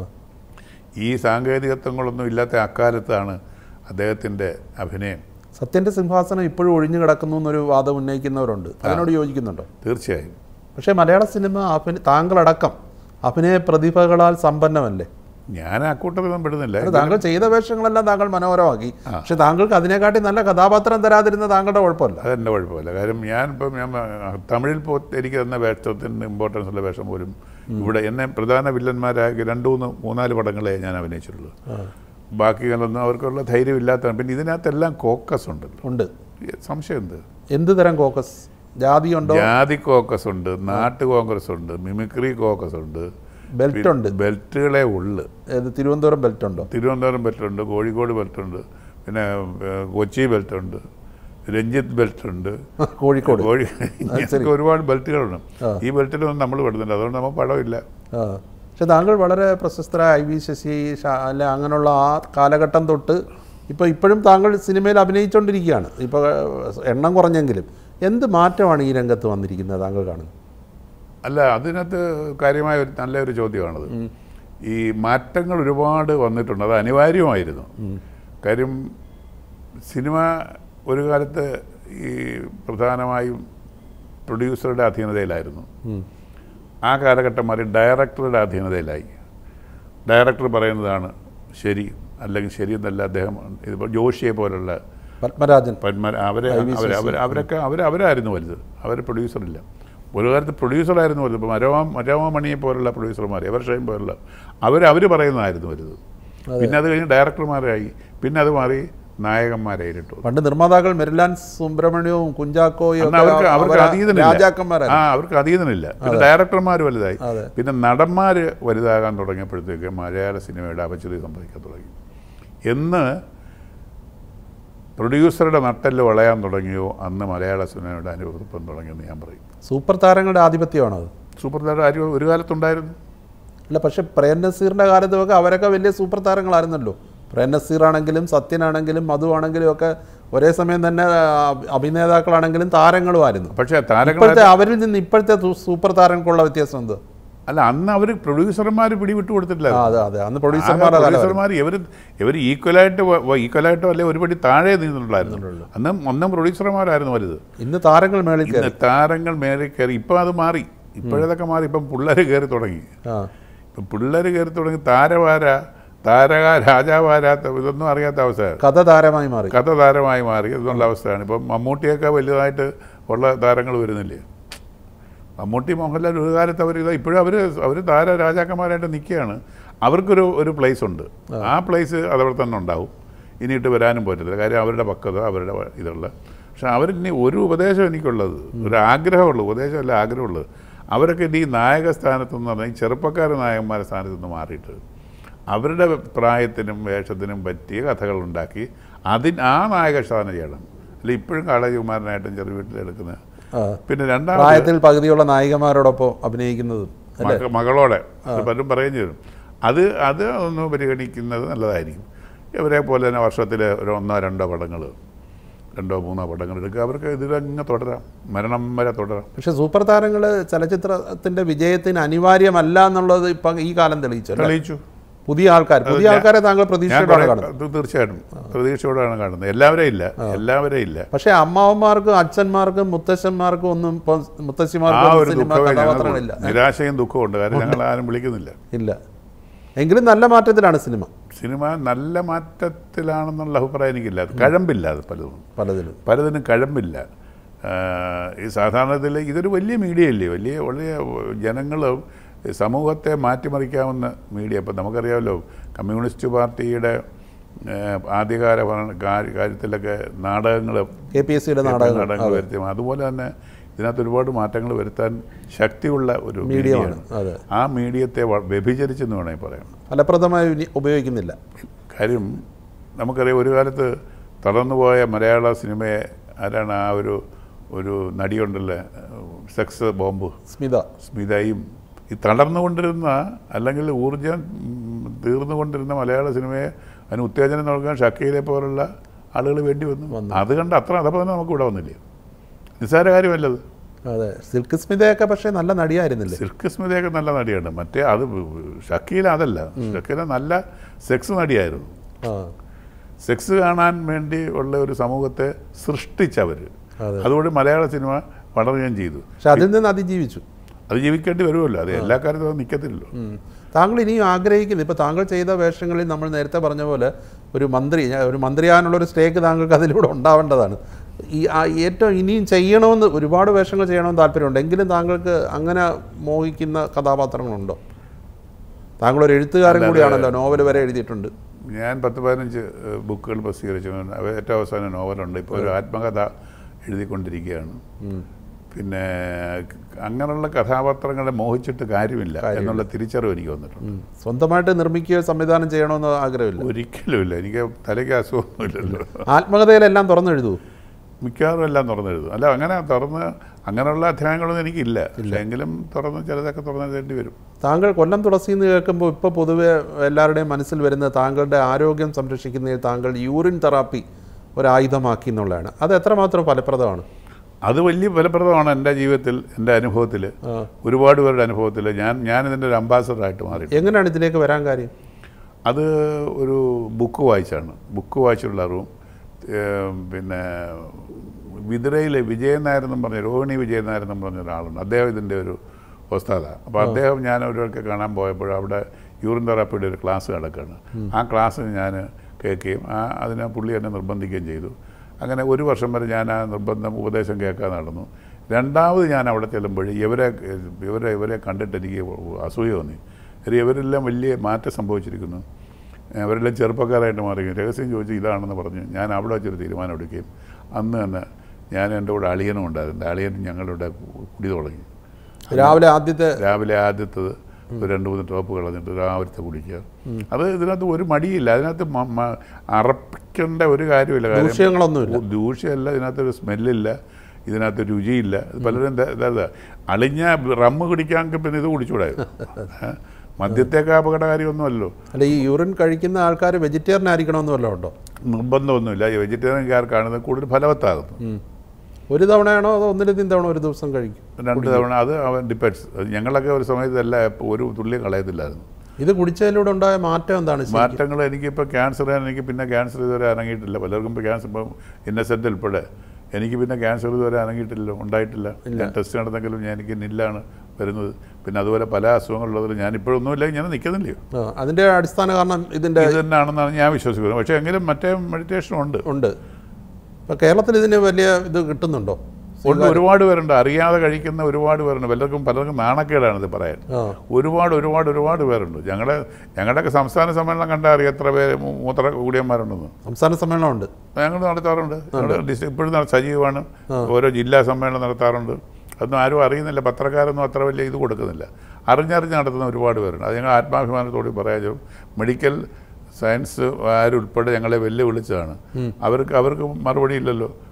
ഈ സാങ്കേതികത്വങ്ങളൊന്നും ഇല്ലാത്ത അക്കാലത്താണ് അദ്ദേഹത്തിൻ്റെ അഭിനയം സത്യന്റെ സിംഹാസനം ഇപ്പോഴും ഒഴിഞ്ഞു കിടക്കുന്നു എന്നൊരു വാദം ഉന്നയിക്കുന്നവരുണ്ട് അതിനോട് യോജിക്കുന്നുണ്ടോ തീർച്ചയായും പക്ഷേ മലയാള സിനിമ അഭിന താങ്കളടക്കം അഭിനയ പ്രതിഭകളാൽ സമ്പന്നമല്ലേ ഞാൻ അക്കൂട്ടത്തിലൊന്നും പെടുന്നില്ല അത് താങ്കൾ ചെയ്ത വേഷങ്ങളെല്ലാം താങ്കൾ മനോഹരമാക്കി പക്ഷെ താങ്കൾക്ക് അതിനെക്കാട്ടി നല്ല കഥാപാത്രം തരാതിരുന്ന താങ്കളുടെ കുഴപ്പമല്ല അതെൻ്റെ കുഴപ്പമില്ല കാര്യം ഞാൻ ഇപ്പം ഞാൻ ആ, തമിഴിൽ പോ എനിക്ക് തന്ന വേഷത്തിന് ഇമ്പോർട്ടൻസ് ഉള്ള വേഷം പോലും ഇവിടെ എന്നെ പ്രധാന വില്ലന്മാരാക്കി രണ്ട് മൂന്ന് മൂന്നാല് പടങ്ങളെ ഞാൻ അഭിനയിച്ചിട്ടുള്ളൂ ബാക്കികളൊന്നും അവർക്കുള്ള ധൈര്യം ഇല്ലാത്തതാണ് പിന്നെ ഇതിനകത്തെല്ലാം കോക്കസ് ഉണ്ടല്ലോ ഉണ്ട് സംശയം എന്ത് എന്ത് തരം കോക്കസ് ജാതിയുണ്ടോ ജാതി കോക്കസ് ഉണ്ട് നാട്ടു കോൺഗ്രസ് ഉണ്ട് മിമിക്രി കോക്കസ് ഉണ്ട് ബെൽറ്റ് ഉണ്ട് ബെൽറ്റുകളെ ഉള്ളു ഏത് തിരുവനന്തപുരം ബെൽറ്റ് ഉണ്ടോ തിരുവനന്തപുരം ബെൽറ്റുണ്ട് കോഴിക്കോട് ബെൽറ്റുണ്ട് പിന്നെ ഏഹ്, കൊച്ചി ബെൽറ്റുണ്ട് രഞ്ജിത്ത് ബെൽറ്റുണ്ട് കോഴിക്കോട് കോഴി ഇങ്ങനത്തെ ഒരുപാട് ബെൽറ്റുകളുണ്ട് ഈ ബെൽറ്റിലൊന്നും നമ്മൾ പെടുന്നില്ല അതുകൊണ്ട് നമുക്ക് പടമില്ല ആ പക്ഷെ താങ്കൾ വളരെ പ്രശസ്തരായ ഐ വി ശശി ഷാ- അല്ല അങ്ങനെയുള്ള ആ കാലഘട്ടം തൊട്ട് ഇപ്പോൾ ഇപ്പോഴും താങ്കൾ സിനിമയിൽ അഭിനയിച്ചുകൊണ്ടിരിക്കുകയാണ് ഇപ്പോൾ എണ്ണം കുറഞ്ഞെങ്കിലും എന്ത് മാറ്റമാണ് ഈ രംഗത്ത് വന്നിരിക്കുന്നത് താങ്കൾ കാണുന്നത് അല്ല അതിനകത്ത് കാര്യമായ ഒരു നല്ലൊരു ചോദ്യമാണത് ഈ മാറ്റങ്ങൾ ഒരുപാട് വന്നിട്ടുണ്ട് അത് അനിവാര്യമായിരുന്നു കാര്യം സിനിമ ഒരു കാലത്ത് ഈ പ്രധാനമായും പ്രൊഡ്യൂസറുടെ അധീനതയിലായിരുന്നു ഉം. ആ കാലഘട്ടം മാറി ഡയറക്ടറുടെ അധീനതയിലായി ഡയറക്ടർ പറയുന്നതാണ് ശരി അല്ലെങ്കിൽ ശരിയെന്നല്ല അദ്ദേഹം ഇതിപ്പോൾ ജോഷിയെ പോലുള്ള പത്മരാജൻ പത്മ അവരെ അവർ അവർ അവരൊക്കെ അവർ അവരായിരുന്നു വലുത് അവർ പ്രൊഡ്യൂസറില്ല ഒരു കാലത്ത് പ്രൊഡ്യൂസറായിരുന്നു വലുത് ഇപ്പോൾ മരവാ മരവാ മണിയെ പോലുള്ള പ്രൊഡ്യൂസർമാർ എവർഷയും പോലുള്ള അവർ അവർ പറയുന്നതായിരുന്നു വലുത് പിന്നെ അത് കഴിഞ്ഞ് ഡയറക്ടർമാരായി പിന്നെ അത് മാറി നായകന്മാരായിട്ടു പണ്ട് നിർമ്മാതാക്കൾ മെരിലാൻ സുബ്രഹ്മണ്യവും കുഞ്ചാക്കോയും അന്ന് അവർക്ക് അവർക്ക് അതീതനില്ല രാജാക്കന്മാരാണ് ആ അവർക്ക് അതീതനില്ല പിന്നെ ഡയറക്ടർമാർ വലുതായി അതെ. പിന്നെ നടന്മാർ വലുതാകാൻ തുടങ്ങിയപ്പോഴത്തേക്ക് മലയാള സിനിമയുടെ അപച്യുതി സംഭവിക്കാൻ തുടങ്ങി എന്ന് പ്രൊഡ്യൂസറുടെ നട്ടെല്ല് വളയാൻ തുടങ്ങിയോ അന്ന് മലയാള സിനിമയുടെ അനുഭവം തുടങ്ങിയെന്ന് ഞാൻ പറയും സൂപ്പർ താരങ്ങളുടെ ആധിപത്യമാണോ അത് സൂപ്പർ താരം ആരും ഒരു കാലത്തുണ്ടായിരുന്നു അല്ല പക്ഷെ പ്രേം നസീറിന്റെ കാലത്തൊക്കെ അവരൊക്കെ വലിയ സൂപ്പർ താരങ്ങളായിരുന്നല്ലോ പ്രേം നസീർ ആണെങ്കിലും സത്യനാണെങ്കിലും മധു ആണെങ്കിലും ഒക്കെ ഒരേ സമയം തന്നെ ആ, അഭിനേതാക്കളാണെങ്കിലും താരങ്ങളുമായിരുന്നു പക്ഷേ താരങ്ങൾ ഇപ്പോഴത്തെ അവരിൽ നിന്ന് ഇപ്പോഴത്തെ സൂ- സൂപ്പർ താരങ്ങൾക്കുള്ള വ്യത്യാസം എന്ത് അല്ല അന്ന് അവർ പ്രൊഡ്യൂസർമാർ പിടിവിട്ട് കൊടുത്തിട്ടില്ല ആ അതെ അതെ അന്ന് പ്രൊഡ്യൂസർമാരുടെ കാലം പ്രൊഡ്യൂസർമാർ ഇവർ ഇവർ ഈക്വലായിട്ട് ഈക്വലായിട്ടോ അല്ലെ ഒരുപടി താഴെ നിന്നുള്ളായിരുന്നു അന്ന് ഒന്നും പ്രൊഡ്യൂസർമാരായിരുന്നു വലുത് ഇന്ന് താരങ്ങൾ മേളിൽ കയറി ഇന്ന് താരങ്ങൾ മേലെ കയറി ഇപ്പം അത് മാറി ഇപ്പോഴതൊക്കെ മാറി ഇപ്പം പിള്ളേർ കയറി തുടങ്ങി ആ ഇപ്പം പിള്ളേർ കയറി തുടങ്ങി താരവാര താരക രാജാവാര ഇതൊന്നും അറിയാത്ത അവസ്ഥയാണ് കഥ താരമായി മാറി കഥ താരമായി മാറി എന്നുള്ള അവസ്ഥയാണ് ഇപ്പം മമ്മൂട്ടിയൊക്കെ വലുതായിട്ട് ഉള്ള താരങ്ങൾ വരുന്നില്ലേ മമ്മൂട്ടി മോഹൻലാൽ ഒരു കാലത്ത് അവർ ഇതാ ഇപ്പോഴും അവർ അവർ താര രാജാക്കന്മാരായിട്ട് നിൽക്കുകയാണ് അവർക്കൊരു ഒരു പ്ലേസ് ഉണ്ട് ആ പ്ലേസ് അതവിടെ തന്നെ ഉണ്ടാവും ഇനിയിട്ട് വരാനും പറ്റത്തില്ല കാര്യം അവരുടെ പക്വത അവരുടെ വ- ഇതുള്ള പക്ഷെ അവരിനി ഒരു ഉപദേശം എനിക്കുള്ളത് ഒരു ആഗ്രഹമുള്ളൂ ഉപദേശമല്ല ആഗ്രഹമുള്ളത് അവരൊക്കെ ഇനി ഈ നായക സ്ഥാനത്ത് നിന്ന് പറഞ്ഞാൽ ഈ ചെറുപ്പക്കാർ നായകന്മാരുടെ സ്ഥാനത്ത് നിന്ന് മാറിയിട്ട് അവരുടെ പ്രായത്തിനും വേഷത്തിനും പറ്റിയ കഥകൾ ഉണ്ടാക്കി അതിന് ആ നായക സ്ഥാനം ചെയ്യണം അല്ല ഇപ്പോഴും കാളകുമാരനായിട്ടും ചെറു വീട്ടിലെടുക്കുന്നത് ആ. പിന്നെ രണ്ടാമത് പ്രായത്തിൽ പകുതിയുള്ള നായികമാരോടൊപ്പം അഭിനയിക്കുന്നതും അല്ലേ മക- മകളോടെ അത് പലരും പറയുകയും ചെയ്തു അത് അത് ഒന്ന് പരിഗണിക്കുന്നത് നല്ലതായിരിക്കും ഇവരെ പോലെ തന്നെ വർഷത്തിൽ ഒരു ഒന്നോ രണ്ടോ പടങ്ങൾ രണ്ടോ മൂന്നോ പടങ്ങൾ എടുക്കുക അവർക്ക് ഇതിലങ്ങ് തുടരാം മരണം വരെ തുടരാം പക്ഷെ സൂപ്പർ താരങ്ങൾ ചലച്ചിത്രത്തിന്റെ വിജയത്തിന് അനിവാര്യമല്ല എന്നുള്ളത് ഇപ്പം ഈ കാലം തെളിയിച്ചല്ലോ തെളിയിച്ചു പുതിയ ആൾക്കാർ പുതിയ ആൾക്കാരെ താങ്കൾ ഞാൻ പ്രതീക്ഷയോടെ കുറെ- കാണുന്നത് അത് തീർച്ചയായിട്ടും പ്രതീക്ഷയോടാണ് കാണുന്നത് എല്ലാവരെയും ഇല്ല എല്ലാവരെയും ഇല്ല പക്ഷെ അമ്മാവന്മാർക്കും അച്ഛന്മാർക്കും മുത്തശ്ശന്മാർക്കും ഒന്നും ഇപ്പം ആ മുത്തശ്ശിമാർക്കും ഒരു ഒന്നും സിനിമ ദുഃഖമേ കഥാപാത്രങ്ങളില്ല ഞങ്ങൾക്ക് നിരാശയും ദുഃഖവും ഉണ്ട് കാരണം ഞങ്ങൾ ആരും വിളിക്കുന്നില്ല ഇല്ല എങ്കിലും നല്ല മാറ്റത്തിലാണ് സിനിമ സിനിമ നല്ല മാറ്റത്തിലാണെന്നുള്ള അഭിപ്രായം എനിക്കില്ല കഴമ്പില്ല അത് പലതും പലതിലും പലതിനും കഴമ്പില്ല ആ, ഈ സാധാരണത്തിൽ ഇതൊരു വലിയ മീഡിയ അല്ലേ വലിയ വലിയ ജനങ്ങളും സമൂഹത്തെ മാറ്റിമറിക്കാവുന്ന മീഡിയ ഇപ്പം നമുക്കറിയാമല്ലോ കമ്മ്യൂണിസ്റ്റ് പാർട്ടിയുടെ ആ, ആദ്യകാല ഭരണ- കാര്യ- കാര്യത്തിലൊക്കെ നാടകങ്ങൾ കെ പി എസ് സിയുടെ നാടകങ്ങൾ നാടകങ്ങൾ വരുത്തി അതുപോലെ തന്നെ ഇതിനകത്ത് ഒരുപാട് മാറ്റങ്ങൾ വരുത്താൻ ശക്തിയുള്ള ഒരു മീഡിയമാണ് മീഡിയയാണ് അതെ ആ മീഡിയത്തെ വ- വ്യഭിചരിച്ചെന്ന് വേണമെങ്കിൽ പറയാം ഫലപ്രദമായി ഉനി- ഉപയോഗിക്കുന്നില്ല കാര്യം നമുക്കറിയാം ഒരു കാലത്ത് തളർന്നുപോയ മലയാള സിനിമയെ ആരാണ് ആ ഒരു ഒരു നടിയുണ്ടല്ലോ സെക്സ് ബോംബ് സ്മിത സ്മിതയും ഈ തളർന്നുകൊണ്ടിരുന്ന അല്ലെങ്കിൽ ഊർജം ഉം, തീർന്നുകൊണ്ടിരുന്ന മലയാള സിനിമയെ അതിന് ഉത്തേജനം നൽകാൻ ഷക്കീലെ പോലുള്ള ആളുകൾ വേണ്ടി വന്നു അത് കണ്ട് അത്ര അതപ്പോൾ തന്നെ നമുക്ക് ഇവിടെ വന്നില്ലേ നിസ്സാര കാര്യമല്ലത് അതെ സിൽക്ക് സ്മിതയൊക്കെ പക്ഷേ നല്ല നടിയായിരുന്നില്ലേ സിൽക്ക് സ്മിതയൊക്കെ നല്ല നടിയാണ് മറ്റേ അത് ഷക്കീല അതല്ല ഷക്കീല നല്ല സെക്സ് നടിയായിരുന്നു ആ സെക്സ് കാണാൻ വേണ്ടി ഉള്ള ഒരു സമൂഹത്തെ സൃഷ്ടിച്ചവർ അതെ. അതുകൊണ്ട് മലയാള സിനിമ വളരുകയും ചെയ്തു പക്ഷെ അതിൽ നിന്ന് അതിജീവിച്ചു അത് ജീവിക്കേണ്ടി വരുമല്ലോ അത് എല്ലാ കാര്യത്തിലും അത് നിൽക്കത്തില്ലല്ലോ ഉം. താങ്കൾ ഇനിയും ആഗ്രഹിക്കുന്നു ഇപ്പോൾ താങ്കൾ ചെയ്ത വേഷങ്ങളിൽ നമ്മൾ നേരത്തെ പറഞ്ഞ പോലെ ഒരു മന്ത്രി ഞാൻ- ഒരു മന്ത്രിയാനുള്ള ഒരു സ്റ്റേക്ക് താങ്കൾക്ക് അതിലൂടെ ഉണ്ടാവേണ്ടതാണ് ഈ ആ ഏറ്റവും ഇനിയും ചെയ്യണമെന്ന് ഒരുപാട് വേഷങ്ങൾ ചെയ്യണമെന്ന് താല്പര്യമുണ്ട് എങ്കിലും താങ്കൾക്ക് അങ്ങനെ മോഹിക്കുന്ന കഥാപാത്രങ്ങളുണ്ടോ താങ്കൾ ഒരു എഴുത്തുകാരൻ കൂടിയാണല്ലോ നോവൽ വരെ എഴുതിയിട്ടുണ്ട് ഞാൻ പത്ത് പതിനഞ്ച് ഏഹ്, ബുക്കുകൾ പ്രസിദ്ധീകരിച്ചു അവ ഏറ്റവും അവസാനം നോവലുണ്ട് ഇപ്പോൾ ഒരു ആത്മകഥ എഴുതിക്കൊണ്ടിരിക്കുകയാണ് പിന്നെ അങ്ങനെയുള്ള കഥാപാത്രങ്ങളെ മോഹിച്ചിട്ട് കാര്യമില്ല എന്നുള്ള തിരിച്ചറിവ് എനിക്ക് വന്നിട്ടുണ്ട് ഉം. സ്വന്തമായിട്ട് നിർമ്മിക്കുകയോ സംവിധാനം ചെയ്യണമെന്ന് ആഗ്രഹമില്ല ഒരിക്കലുമില്ല എനിക്ക് തലയ്ക്ക് അസുഖമൊന്നുമില്ലല്ലോ ആത്മകഥയിലെല്ലാം തുറന്നെഴുതൂ മിക്കവാറും എല്ലാം തുറന്നെഴുതും അല്ല അങ്ങനെ തുറന്ന് അങ്ങനെയുള്ള അധ്യായങ്ങളൊന്നും എനിക്കില്ല പക്ഷേ എങ്കിലും തുറന്ന് ചിലതൊക്കെ തുറന്നെഴുതേണ്ടി വരും താങ്കൾ കൊല്ലം തുളസി എന്ന് കേൾക്കുമ്പോൾ ഇപ്പോൾ പൊതുവെ എല്ലാവരുടെയും മനസ്സിൽ വരുന്നത് താങ്കളുടെ ആരോഗ്യം സംരക്ഷിക്കുന്നതിൽ താങ്കൾ യൂറിൻ തെറാപ്പി ഒരായുധമാക്കി എന്നുള്ളതാണ് അത് എത്രമാത്രം ഫലപ്രദമാണ് അത് വലിയ ഫലപ്രദമാണ് എൻ്റെ ജീവിതത്തിൽ എൻ്റെ അനുഭവത്തിൽ ആ. ഒരുപാട് പേരുടെ അനുഭവത്തിൽ ഞാൻ ഞാൻ ഇതിൻ്റെ ഒരു അംബാസഡറായിട്ട് മാറി എങ്ങനെയാണ് ഇതിലേക്ക് വരാൻ കാര്യം അത് ഒരു ബുക്ക് വായിച്ചാണ് ബുക്ക് വായിച്ചുള്ള അറിവും ഏം, പിന്നെ വിതുരയിലെ വിജയൻ നായർ എന്നും പറഞ്ഞ രോഹിണി വിജയൻ നായർ എന്നും പറഞ്ഞ ഒരാളുണ്ട് അദ്ദേഹം ഇതിൻ്റെ ഒരു ഉസ്താദാണ് അപ്പോൾ അദ്ദേഹം ഞാൻ ഒരിടയ്ക്ക് കാണാൻ പോയപ്പോൾ അവിടെ യൂറിൻ തെറാപ്പിയുടെ ഒരു ക്ലാസ് നടക്കുകയാണ് ആ ക്ലാസ്സിന് ഞാൻ കേൾക്കുകയും ആ അതിനെ പുള്ളി എന്നെ നിർബന്ധിക്കുകയും ചെയ്തു അങ്ങനെ ഒരു വർഷം വരെ ഞാൻ ആ നിർബന്ധം ഉപദേശം കേൾക്കാൻ നടന്നു രണ്ടാമത് ഞാൻ അവിടെ ചെല്ലുമ്പോൾ ഇവരെ ഇവരെ ഇവരെ കണ്ടിട്ട് എനിക്ക് അസൂയ തോന്നി കാര്യം ഇവരെല്ലാം വലിയ മാറ്റം സംഭവിച്ചിരിക്കുന്നു അവരെല്ലാം ചെറുപ്പക്കാരായിട്ട് മാറി രഹസ്യം ചോദിച്ചു ഇതാണെന്ന് പറഞ്ഞു ഞാൻ അവിടെ വെച്ചൊരു തീരുമാനം എടുക്കുകയും അന്ന് തന്നെ ഞാൻ എൻ്റെ കൂടെ അളിയനും ഉണ്ടായിരുന്നു അളിയൻ ഞങ്ങളുടെ കുടി തുടങ്ങി രാവിലെ ആദ്യത്തെ രാവിലെ ആദ്യത്തത് ഒരു രണ്ട് മൂന്ന് ടോപ്പ് കളഞ്ഞിട്ട് രാവിലത്തെ കുടിക്കുക അത് ഇതിനകത്ത് ഒരു മടിയില്ല അതിനകത്ത് മ- മ- അറപ്പിക്കേണ്ട ഒരു കാര്യമില്ല കാര്യം ദൂഷ്യങ്ങളൊന്നുമില്ല ഓ, ദൂഷ്യമല്ല ഇതിനകത്തൊരു സ്മെല്ലില്ല ഇതിനകത്ത് രുചിയില്ല ഇത് പലരും എന്താ ഇതാ അളിഞ്ഞ റമ്മ് കുടിക്കാമെങ്കിൽ പിന്നെ ഇത് കുടിച്ചുകൂടാ ഏ? മദ്യത്തേക്ക് അപകടകാരിയൊന്നുമല്ലോ അല്ല ഈ യൂറിൻ കഴിക്കുന്ന ആൾക്കാർ വെജിറ്റേറിയൻ ആയിരിക്കണമെന്ന് വല്ലതും ഉണ്ടോ നിർബന്ധമൊന്നുമില്ല ഈ വെജിറ്റേറിയൻകാർക്കാണ് ഇത് കൂടുതൽ ഫലവത്താകുന്നത് ഉം. ഒരു തവണയാണോ അതോ ഒന്നിലധികം തവണ ഒരു ദിവസം കഴിക്കും രണ്ട് തവണ അത് അവൻ ഡിപ്പെൻഡ്സ് ഞങ്ങളൊക്കെ ഒരു സമയത്ത് എല്ലാം എപ്പ- ഒരു തുള്ളി കളയത്തില്ലായിരുന്നു ഇത് കുടിച്ചതിലൂടെ ഉണ്ടായ മാറ്റം എന്താണ് ശരിക്കും? മാറ്റങ്ങൾ എനിക്കിപ്പോൾ ക്യാൻസർ എനിക്ക് പിന്നെ ക്യാൻസർ ഇതുവരെ ഇറങ്ങിയിട്ടില്ല പലർക്കും ഇപ്പോൾ ക്യാൻസർ ഇപ്പം ഇന്നസെൻ്റ് ഉൾപ്പെടെ എനിക്ക് പിന്നെ ക്യാൻസർ ഇതുവരെ ഇറങ്ങിയിട്ടില്ല ഉണ്ടായിട്ടില്ല ഞാൻ ടെസ്റ്റ് നടന്നെങ്കിലും ഞാൻ എനിക്ക് നില്ലാണ് വരുന്നത് പിന്നെ അതുപോലെ പല അസുഖങ്ങളുള്ളതിൽ ഞാൻ ഇപ്പോഴൊന്നുമില്ല ഞാൻ നിൽക്കുന്നില്ലയോ ആ, അതിന്റെ അടിസ്ഥാന കാരണം ഇതിന്റെ ഇത് തന്നെയാണെന്നാണ് ഞാൻ വിശ്വസിക്കുന്നത് പക്ഷേ എങ്കിലും മറ്റേ മെഡിറ്റേഷൻ ഉണ്ട് ഉണ്ട് ഇപ്പൊ കേരളത്തിൽ ഇതിന് വലിയ ഇത് കിട്ടുന്നുണ്ടോ ഉണ്ട് ഒരുപാട് പേരുണ്ട് അറിയാതെ കഴിക്കുന്ന ഒരുപാട് പേരുണ്ട് പലർക്കും പലർക്കും നാണക്കേടാണ് ഇത് പറയാൻ ആ ഒരുപാട് ഒരുപാട് ഒരുപാട് പേരുണ്ട് ഞങ്ങളുടെ ഞങ്ങളുടെയൊക്കെ സംസ്ഥാന സമ്മേളനം കണ്ടാൽ അറിയാം എത്ര പേര് മൂ- മൂത്ര കൂടിയന്മാരുണ്ടെന്ന് സംസ്ഥാന സമ്മേളനം ഉണ്ട് ഞങ്ങൾ നടത്താറുണ്ട് ഞങ്ങളുടെ ഡിസ്ട്രിക്ട് ഇപ്പോഴും നട- സജീവമാണ് ഓരോ ജില്ലാ സമ്മേളനം നടത്താറുണ്ട് അതൊന്നും ആരും അറിയുന്നില്ല പത്രക്കാരൊന്നും അത്ര വലിയ ഇത് കൊടുക്കുന്നില്ല അറിഞ്ഞറിഞ്ഞ് നടത്തുന്ന ഒരുപാട് പേരുണ്ട് അത് ഞങ്ങൾ ആത്മാഭിമാനത്തോട് പറയാനും മെഡിക്കൽ സയൻസ് ആരുൾപ്പെടെ ഞങ്ങളെ വെല്ലുവിളിച്ചതാണ് അവർക്ക് അവർക്ക് മറുപടി ഇല്ലല്ലോ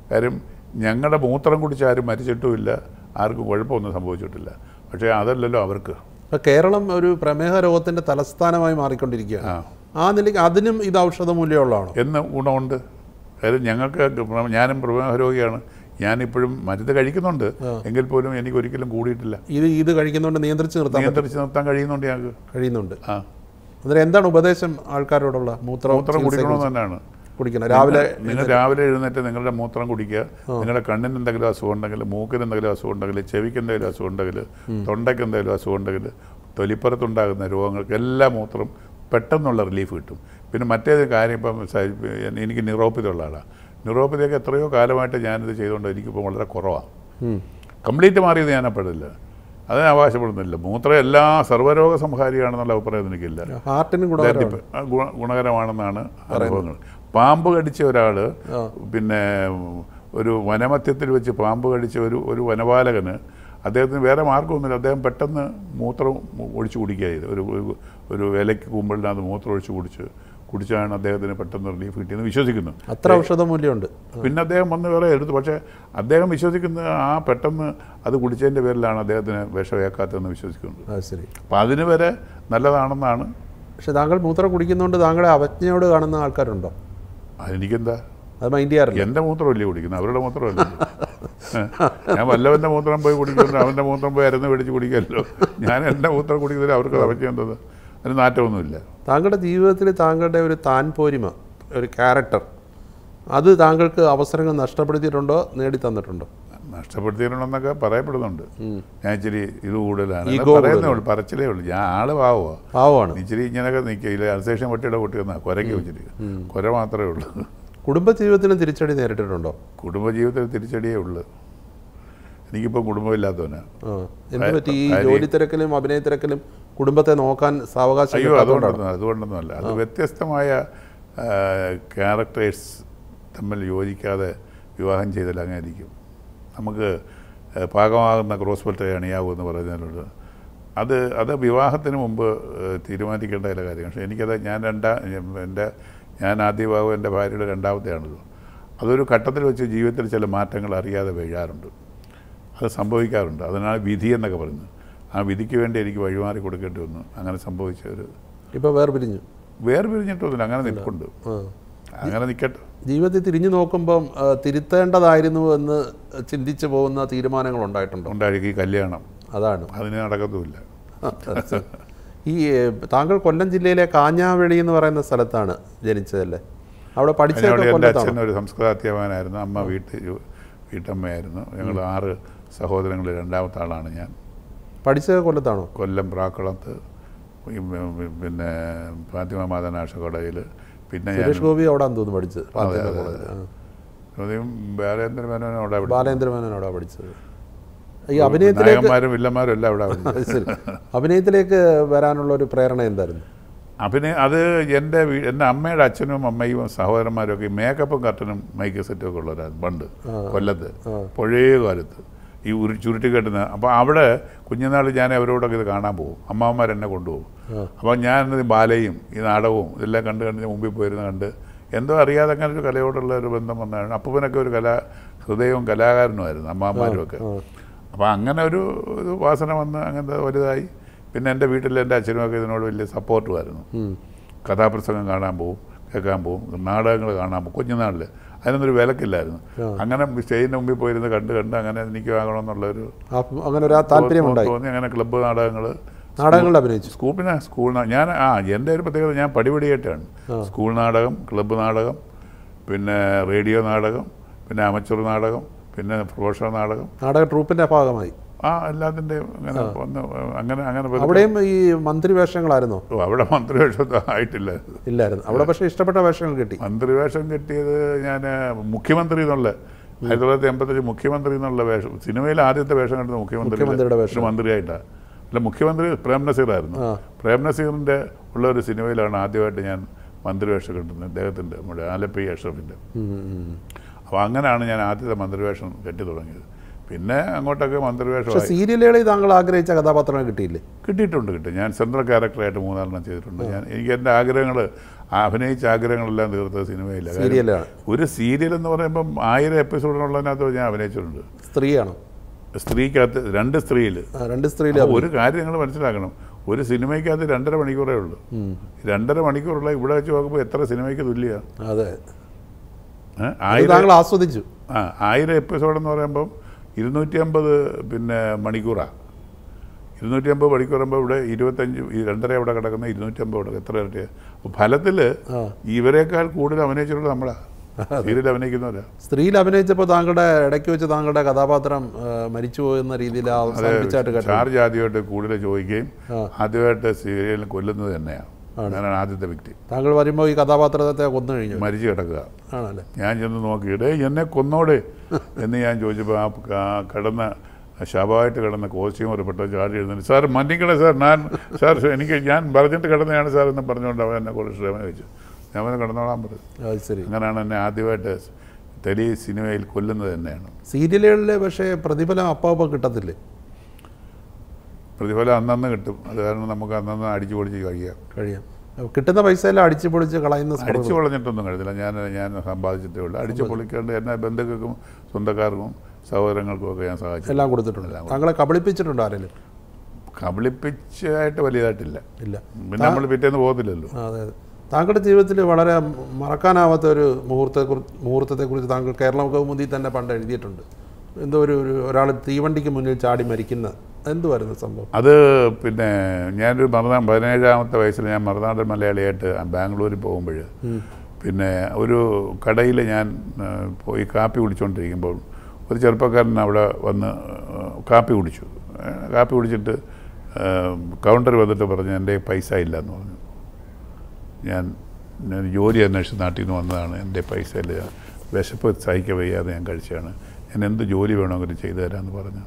കാര്യം ഞങ്ങളുടെ മൂത്രം കുടിച്ച് ആരും മരിച്ചിട്ടുമില്ല ആർക്കും കുഴപ്പമൊന്നും സംഭവിച്ചിട്ടില്ല പക്ഷേ അതല്ലല്ലോ അവർക്ക് ഇപ്പൊ കേരളം ഒരു പ്രമേഹ രോഗത്തിന്റെ തലസ്ഥാനമായി മാറിക്കൊണ്ടിരിക്കുകയാണ് ആ ആ നിലയ്ക്ക് അതിനും ഇത് ഔഷധ മൂല്യമുള്ളതാണോ എന്ന് ഗുണമുണ്ട് കാര്യം ഞങ്ങൾക്ക് പ്ര- ഞാനും പ്രമേഹ രോഗിയാണ് ഞാനിപ്പോഴും മരുന്ന് കഴിക്കുന്നുണ്ട് എങ്കിൽ പോലും എനിക്ക് ഒരിക്കലും കൂടിയിട്ടില്ല ഇത് ഇത് കഴിക്കുന്നതുകൊണ്ട് നിയന്ത്രിച്ച് നിർത്താൻ നിയന്ത്രിച്ച് നിർത്താൻ കഴിയുന്നുണ്ട് ഞങ്ങൾക്ക് കഴിയുന്നുണ്ട് ആ അന്നേരം എന്താണ് ഉപദേശം ആൾക്കാരോടുള്ള മൂത്ര മൂത്രം കുടിക്കണമെന്ന് തന്നെയാണ് കുടിക്കണം രാവിലെ നിങ്ങൾ രാവിലെ എഴുന്നേറ്റ് നിങ്ങളുടെ മൂത്രം കുടിക്കുക നിങ്ങളുടെ കണ്ണിന് എന്തെങ്കിലും അസുഖം ഉണ്ടെങ്കിൽ മൂക്കിന് എന്തെങ്കിലും അസുഖം ഉണ്ടെങ്കിൽ ചെവിക്ക് എന്തെങ്കിലും അസുഖം ഉണ്ടെങ്കിൽ തൊണ്ടയ്ക്ക് എന്തെങ്കിലും അസുഖം ഉണ്ടെങ്കിൽ തൊലിപ്പുറത്തുണ്ടാകുന്ന രോഗങ്ങൾക്ക് എല്ലാം മൂത്രം പെട്ടെന്നുള്ള റിലീഫ് കിട്ടും പിന്നെ മറ്റേത് കാര്യം ഇപ്പം സ- എനിക്ക് നിറോപ്പതി ഉള്ള ആളാണ് നിറോപ്പതിയൊക്കെ എത്രയോ കാലമായിട്ട് ഞാനിത് ചെയ്തുകൊണ്ട് എനിക്കിപ്പോൾ വളരെ കുറവാണ് ഉം. കംപ്ലീറ്റ് മാറിയത് ഞാൻ അപ്പോഴില്ല അതിന് അവകാശപ്പെടുന്നില്ല മൂത്രം എല്ലാ സർവ്വരോഗ സംഹാരിയാണെന്നുള്ള അഭിപ്രായം എനിക്കില്ല ഹാർട്ടിനും ഗുണകരമാണ് ഗുണ- ആ, ഗുണ- ഗുണകരമാണെന്നാണ് അനുഭവങ്ങൾ പാമ്പ് കടിച്ച ഒരാൾ പിന്നെ ഒരു വനമധ്യത്തിൽ വെച്ച് പാമ്പ് കടിച്ച ഒരു ഒരു വനപാലകന് അദ്ദേഹത്തിന് വേറെ മാർഗ്ഗമൊന്നുമില്ല അദ്ദേഹം പെട്ടെന്ന് മൂത്രം ഒഴിച്ചു കുടിക്കുക ചെയ്ത് ഒരു ഒരു- ഒരു ഇലയ്ക്ക് കുമ്പിളിനകത്ത് മൂത്രം ഒഴിച്ച് കുടിച്ച് കുടിച്ചാണ് അദ്ദേഹത്തിന് പെട്ടെന്ന് റിലീഫ് കിട്ടിയെന്ന് വിശ്വസിക്കുന്നു അത്ര ഔഷധ മൂല്യമുണ്ട് പിന്നെ അദ്ദേഹം വന്ന് വേറെ എടുത്തു പക്ഷേ അദ്ദേഹം വിശ്വസിക്കുന്നത് ആ പെട്ടെന്ന് അത് കുടിച്ചതിൻ്റെ പേരിലാണ് അദ്ദേഹത്തിന് വിഷമേക്കാത്തതെന്ന് വിശ്വസിക്കുന്നത് അത് ശരി അപ്പം അതിന് വരെ നല്ലതാണെന്നാണ് പക്ഷെ താങ്കൾ മൂത്രം കുടിക്കുന്നതുകൊണ്ട് താങ്കളുടെ അവജ്ഞയോട് കാണുന്ന ആൾക്കാരുണ്ടോ അതെനിക്കെന്താ അത് മൈൻഡ് ചെയ്യാറില്ല എൻ്റെ മൂത്രമല്ലേ കുടിക്കുന്നത് അവരുടെ മൂത്രമല്ല ഞാൻ വല്ലവൻ്റെ മൂത്രം പോയി കുടിക്കുന്നുണ്ട് അവൻ്റെ മൂത്രം പോയി അരന്ന് പിടിച്ച് കുടിക്കല്ലോ ഞാൻ എൻ്റെ മൂത്രം കുടിക്കുന്നതിൽ അവർക്ക് അവയ്ക്കേണ്ടത് അതിന് നാറ്റമൊന്നുമില്ല താങ്കളുടെ ജീവിതത്തിൽ താങ്കളുടെ ഒരു താൻ പോരിമ ഒരു ക്യാരക്ടർ അത് താങ്കൾക്ക് അവസരങ്ങൾ നഷ്ടപ്പെടുത്തിയിട്ടുണ്ടോ നേടിത്തന്നിട്ടുണ്ടോ നഷ്ടപ്പെടുത്തിയിട്ടുണ്ടെന്നൊക്കെ പറയപ്പെടുന്നുണ്ട് ഞാൻ ഇച്ചിരി ഇത് കൂടുതലാണ് Ego അത് പറയുന്നേ ഉള്ളൂ പറച്ചിലേ ഉള്ളൂ ഞാൻ ആള് പാവോ പാവമാണ് ഇച്ചിരി ഇങ്ങനെയൊക്കെ നിൽക്കില്ല അൽസേഷൻ പൊട്ടിയുടെ പൊട്ടിയെന്നാ കുരയ്ക്ക് വെച്ചിട്ട് കുര മാത്രമേ ഉള്ളൂ കുടുംബജീവിതത്തിലും തിരിച്ചടി നേരിട്ടിട്ടുണ്ടോ കുടുംബജീവിതത്തിൽ തിരിച്ചടിയേ ഉള്ളൂ എനിക്കിപ്പോൾ കുടുംബമില്ലാത്തവനാ ആ എന്ത് പറ്റി ഈ ഭാര്യ- ജോലി തിരക്കിലും അഭിനയ തിരക്കിലും കുടുംബത്തെ നോക്കാൻ സാവകാശം അയ്യോ കിട്ടാത്തതുകൊണ്ടാണോ? അതുകൊണ്ടൊന്നും അതുകൊണ്ടൊന്നുമല്ല അത് വ്യത്യസ്തമായ ക്യാരക്ടേഴ്സ് തമ്മിൽ യോജിക്കാതെ വിവാഹം ചെയ്താൽ അങ്ങനെ ഇരിക്കും നമുക്ക് ആ, പാകമാകുന്ന ക്രോസ് ബെൽറ്റ് അണിയാകുമെന്ന് പറയുന്നതിനോട് അത് അത് വിവാഹത്തിന് മുമ്പ് ആ, തീരുമാനിക്കേണ്ട ചില കാര്യം പക്ഷേ എനിക്കത് ഞാൻ രണ്ടാ എൻ്റെ ഞാൻ ആദ്യ വിവാഹം എൻ്റെ ഭാര്യയുടെ രണ്ടാമത്തെയാണല്ലോ അതൊരു ഘട്ടത്തിൽ വെച്ച് ജീവിതത്തിൽ ചില മാറ്റങ്ങൾ അറിയാതെ വീഴാറുണ്ട് അത് സംഭവിക്കാറുണ്ട് അതിനാണ് വിധി എന്നൊക്കെ പറയുന്നത് ആ വിധിക്ക് വേണ്ടി എനിക്ക് വഴിമാറി കൊടുക്കേണ്ടി വന്നു അങ്ങനെ സംഭവിച്ച ഒരു ഇപ്പൊ വേർപിരിഞ്ഞു വേർപിരിഞ്ഞിട്ടൊന്നുമില്ല അങ്ങനെ നിൽപ്പുണ്ട് ആ. അങ്ങനെ നിൽക്കട്ടെ ജീവിതത്തിൽ തിരിഞ്ഞു നോക്കുമ്പം ആ, തിരുത്തേണ്ടതായിരുന്നു എന്ന് ചിന്തിച്ചു പോകുന്ന തീരുമാനങ്ങൾ ഉണ്ടായിട്ടുണ്ടോ ഉണ്ടായിരിക്കും ഈ കല്യാണം അതാണ് അതിന് നടക്കത്തുമില്ല ഈ ഏ, താങ്കൾ കൊല്ലം ജില്ലയിലെ കാഞ്ഞാവെളി എന്ന് പറയുന്ന സ്ഥലത്താണ് ജനിച്ചതല്ലേ അവിടെ അതിനോട് പഠിച്ചതൊക്കെ എൻ്റെ കൊല്ലത്താണ് അച്ഛൻ ഒരു സംസ്കൃതാധ്യാപകനായിരുന്നു അമ്മ വീട്ട് വീട്ടമ്മയായിരുന്നു ഞങ്ങൾ ആറ് സഹോദരങ്ങളിൽ രണ്ടാമത്തെ ആളാണ് ഞാൻ പഠിച്ചത് കൊല്ലത്താണോ കൊല്ലം പ്രാക്കുളത്ത് ഈ പിന്നെ ഫാത്തിമ മാതനാശ കോളേജിൽ പിന്നെ ഞാൻ സുരേഷ് ഗോപി അവിടെ തോന്നുന്നു പഠിച്ചത് ഫാത്തിമ അതെ, കോളേജിൽ. ആ. ഉദയം ബാലേന്ദ്ര മേനോൻ അവിടെ പഠിച്ചു. ബാലേന്ദ്ര മേനോൻ അവിടെ പഠിച്ചത് ഈ അഭിനയത്തിലേക്ക് നായകന്മാരും വില്ലന്മാരും എല്ലാം അവിടെ പഠിച്ചു അത് ശരി. അഭിനയത്തിലേക്ക് വരാനുള്ള ഒരു പ്രേരണ എന്തായിരുന്നു അഭിനയ അത് എൻ്റെ വീ എൻ്റെ അമ്മയുടെ അച്ഛനും അമ്മയും സഹോദരന്മാരും ഒക്കെ ഈ മേക്കപ്പും കർട്ടനും മൈക്ക് സെറ്റും ഒക്കെ ഉള്ളവരായിരുന്നു പണ്ട് കൊല്ലത്ത് പഴയ കാലത്ത് ഈ ഉരു ചുരുട്ടി കെട്ടുന്ന അപ്പോൾ അവിടെ കുഞ്ഞുനാൾ ഞാൻ അവരോടൊക്കെ ഇത് കാണാൻ പോകും അമ്മാവന്മാർ എന്നെ കൊണ്ടുപോകും അപ്പോൾ ഞാൻ ഈ ബാലയും ഈ നാടകവും ഇതെല്ലാം കണ്ട് കണ്ട് ഞാൻ മുമ്പിൽ പോയിരുന്ന് കണ്ട് എന്തോ അറിയാതെ അങ്ങനെ ഒരു കലയോടുള്ള ഒരു ബന്ധം വന്നതാണ് അപ്പൂപ്പനൊക്കെ ഒരു കലാ ഹൃദയവും കലാകാരനുമായിരുന്നു അമ്മാവന്മാരും ഒക്കെ അപ്പോൾ അങ്ങനെ ഒരു ഒരു വാസന വന്ന് അങ്ങനത്തെ വലുതായി പിന്നെ എൻ്റെ വീട്ടിൽ എൻ്റെ അച്ഛനുമൊക്കെ ഇതിനോട് വലിയ സപ്പോർട്ടുമായിരുന്നു ഉം. കഥാപ്രസംഗം കാണാൻ പോവും കേൾക്കാൻ പോവും നാടകങ്ങൾ കാണാൻ പോകും കുഞ്ഞുനാളിൽ അതിനൊന്നും ഒരു വിലക്കില്ലായിരുന്നു അങ്ങനെ സ്റ്റേജിൻ്റെ മുമ്പിൽ പോയിരുന്ന് കണ്ട് കണ്ട് അങ്ങനെ എനിക്ക് വാങ്ങണമെന്നുള്ളൊരു ആ- അങ്ങനെ ഒരു ആ താല്പര്യമുണ്ടായി തോന്നി അങ്ങനെ ക്ലബ്ബ് നാടകങ്ങൾ നാടകങ്ങളിൽ അഭിനയിച്ചു സ്കൂപ്പിന് സ്കൂൾ നാ- ഞാൻ ആ എൻ്റെ ഒരു പ്രത്യേകത ഞാൻ പടിപടിയായിട്ടാണ് സ്കൂൾ നാടകം ക്ലബ്ബ് നാടകം പിന്നെ റേഡിയോ നാടകം പിന്നെ അമച്ചൂർ നാടകം പിന്നെ പ്രൊഫഷണൽ നാടകം നാടക ട്രൂപ്പിന്റെ ഭാഗമായി ആ എല്ലാത്തിൻ്റെയും അങ്ങനെ വന്ന് അങ്ങനെ അങ്ങനെ പതുക്കെ- അവിടെയും ഈ മന്ത്രി വേഷങ്ങളായിരുന്നോ ഓ, അവിടെ മന്ത്രിവേഷം ആയിട്ടില്ല ഇല്ലായിരുന്നു അവിടെ പക്ഷേ ഇഷ്ടപ്പെട്ട വേഷങ്ങൾ കിട്ടി മന്ത്രിവേഷം കിട്ടിയത് ഞാൻ മുഖ്യമന്ത്രി എന്നുള്ള ആയിരത്തി തൊള്ളായിരത്തി എൺപത്തഞ്ച് മുഖ്യമന്ത്രി എന്നുള്ള വേഷം സിനിമയിൽ ആദ്യത്തെ വേഷം കണ്ടത് മുഖ്യമന്ത്രി മുഖ്യമന്ത്രിയുടെ വേഷം. ഒരു മന്ത്രിയായിട്ടാണ് അല്ല മുഖ്യമന്ത്രി പ്രേം നസീറായിരുന്നു ആ. പ്രേം നസീറിൻ്റെ ഉള്ള ഒരു സിനിമയിലാണ് ആദ്യമായിട്ട് ഞാൻ മന്ത്രിവേഷം കിട്ടുന്നത് അദ്ദേഹത്തിൻ്റെ നമ്മുടെ ആലപ്പി അഷ്റഫിൻ്റെ ഉം, ഉം. അപ്പോൾ അങ്ങനെയാണ് ഞാൻ ആദ്യത്തെ മന്ത്രിവേഷം കെട്ടി തുടങ്ങിയത് പിന്നെ അങ്ങോട്ടൊക്കെ പക്ഷെ മന്ത്രിവേഷമായി സീരിയലുകളിൽ താങ്കൾ ആഗ്രഹിച്ച കഥാപാത്രങ്ങൾ കിട്ടിയില്ലേ കിട്ടിയിട്ടുണ്ട് കിട്ടും ഞാൻ സെൻട്രൽ ക്യാരക്ടറായിട്ട് മൂന്നാലെണ്ണം ചെയ്തിട്ടുണ്ട് ഞാൻ എനിക്ക് എൻ്റെ ആഗ്രഹങ്ങൾ ആ അഭിനയിച്ച ആഗ്രഹങ്ങളെല്ലാം തീർത്തത് സിനിമയില്ല കാര്യം സീരിയലാണ് ഒരു സീരിയൽ എന്ന് പറയുമ്പം ആയിരം എപ്പിസോഡിനുള്ളതിനകത്ത് ഞാൻ അഭിനയിച്ചിട്ടുണ്ട് സ്ത്രീയാണോ സ്ത്രീക്കകത്ത് രണ്ട് സ്ത്രീയിൽ ആ, രണ്ട് സ്ത്രീയിൽ അപ്പോൾ ഒരു കാര്യം നിങ്ങൾ മനസ്സിലാക്കണം ഒരു സിനിമയ്ക്കകത്ത് രണ്ടര മണിക്കൂറേ ഉള്ളൂ രണ്ടര മണിക്കൂറുള്ള ഇവിടെ വെച്ച് നോക്കുമ്പോൾ എത്ര സിനിമയ്ക്ക് തുല്യ അതെ അത് ആയിരം താങ്കൾ ആസ്വദിച്ചു ആ ആയിരം എപ്പിസോഡ് എന്ന് പറയുമ്പം ഇരുന്നൂറ്റി അമ്പത് പിന്നെ മണിക്കൂറാണ് ഇരുന്നൂറ്റി അമ്പത് മണിക്കൂറാകുമ്പോൾ ഇവിടെ ഇരുപത്തഞ്ച് ഈ രണ്ടര ഇവിടെ കിടക്കുന്ന ഇരുന്നൂറ്റി അമ്പത് ഇവിടെ എത്ര ഇരട്ടിയാണ് അപ്പോൾ ഫലത്തിൽ ആ. ഇവരെക്കാൾ കൂടുതൽ അഭിനയിച്ചിട്ടുള്ളത് നമ്മളാണ് സീരിയൽ അഭിനയിക്കുന്നവരാ സ്ത്രീയിൽ അഭിനയിച്ചപ്പോൾ താങ്കളുടെ ഇടയ്ക്ക് വെച്ച് താങ്കളുടെ കഥാപാത്രം ആ, മരിച്ചു പോയെന്ന രീതിയിൽ അവസാനിപ്പിച്ചായിട്ട് കേട്ടു ചാർജ് ആദ്യമായിട്ട് കൂടുതൽ ചോദിക്കുകയും ആ. ആദ്യമായിട്ട് സീരിയലിൽ കൊല്ലുന്നത് തന്നെയാണ് ഞാനാണ് ആദ്യത്തെ വ്യക്തി താങ്കൾ വരുമ്പോൾ ഈ കഥാപാത്രത്തെ കൊന്നു കഴിഞ്ഞു മരിച്ചു കിടക്കുക ആണല്ലേ ഞാൻ ചെന്ന് നോക്കിയിട്ട് എന്നെ കൊന്നോടെ എന്ന് ഞാൻ ചോദിച്ചപ്പോൾ ആ ക- കിടന്ന ശവമായിട്ട് കിടന്ന കോസ്റ്റ്യൂം ഒരു പെട്ടെന്ന് ചാടി എഴുതുന്നു സാർ മന്നിക്കണേ സാർ ഞാൻ സാർ എനിക്ക് ഞാൻ പറഞ്ഞിട്ട് കിടന്നതാണ് സാർ എന്ന് പറഞ്ഞുകൊണ്ട് അവൻ എന്നെ കുറച്ച് ക്ഷമ വെച്ചു ഞാൻ അവനെ കിടന്നോളാൻ പറഞ്ഞു അത് ശരി അങ്ങനെയാണ് എന്നെ ആദ്യമായിട്ട് തെലി സിനിമയിൽ കൊല്ലുന്നത് തന്നെയാണ് സീരിയലുകളിൽ പക്ഷേ പ്രതിഫലം അപ്പം അപ്പം കിട്ടത്തില്ലേ പ്രതിഫലം അന്നന്ന് കിട്ടും അത് കാരണം നമുക്ക് അന്നന്ന് അടിച്ചു പൊളിച്ച് കഴിയാം കഴിയാം അപ്പോൾ കിട്ടുന്ന പൈസയെല്ലാം അടിച്ചു പൊളിച്ച് കളയുന്ന സ്വർഗ്ഗം. അടിച്ചു പൊളഞ്ഞിട്ടൊന്നും കഴിച്ചില്ല ഞാൻ ഞാൻ സമ്പാദിച്ചിട്ടേ ഉള്ളൂ അടിച്ചു പൊളിക്കാണ്ട് എന്നെ ബന്ധുക്കൾക്കും സ്വന്തക്കാർക്കും സഹോദരങ്ങൾക്കും ഒക്കെ ഞാൻ സഹായിച്ചു എല്ലാം കൊടുത്തിട്ടുണ്ട് താങ്കളെ കബളിപ്പിച്ചിട്ടുണ്ടോ ആരെങ്കിലും കബളിപ്പിച്ചായിട്ട് വലിയതായിട്ടില്ല ഇല്ല പിന്നെ നമ്മൾ പിറ്റേന്ന് പോകത്തില്ലല്ലോ ആ, അതെ അതെ താങ്കളുടെ ജീവിതത്തിൽ വളരെ മറക്കാനാവാത്ത ഒരു മുഹൂർത്തെ മുഹൂർത്തത്തെക്കുറിച്ച് താങ്കൾ കേരള കൗമുദി തന്നെ പണ്ട് എഴുതിയിട്ടുണ്ട് എന്തോ ഒരു ഒരു ഒരാൾ തീവണ്ടിക്ക് മുന്നിൽ ചാടി മരിക്കുന്ന എന്തുവായിരുന്നു സംഭവം അത് പിന്നെ ഞാനൊരു മറുനാ പതിനേഴാമത്തെ വയസ്സിൽ ഞാൻ മറുനാടൻ മലയാളിയായിട്ട് ബാംഗ്ലൂരിൽ പോകുമ്പോൾ പിന്നെ ഒരു കടയിൽ ഞാൻ ആ, പോയി കാപ്പി കുടിച്ചുകൊണ്ടിരിക്കുമ്പോൾ ഒരു ചെറുപ്പക്കാരൻ അവിടെ വന്ന് ആ, കാപ്പി കുടിച്ചു ആ, കാപ്പി കുടിച്ചിട്ട് കൗണ്ടർ വന്നിട്ട് പറഞ്ഞു എൻ്റെ പൈസ ഇല്ല എന്ന് പറഞ്ഞു ഞാൻ ഞാൻ ജോലി അന്വേഷിച്ച് നാട്ടിൽ നിന്ന് വന്നതാണ് എൻ്റെ പൈസ ഇല്ല വിശപ്പ് സഹിக்க വയ്യാതെ ഞാൻ കഴിച്ചതാണ് ഞാൻ എന്ത് ജോലി വേണമെങ്കിലും ചെയ്തു തരാമെന്ന് പറഞ്ഞു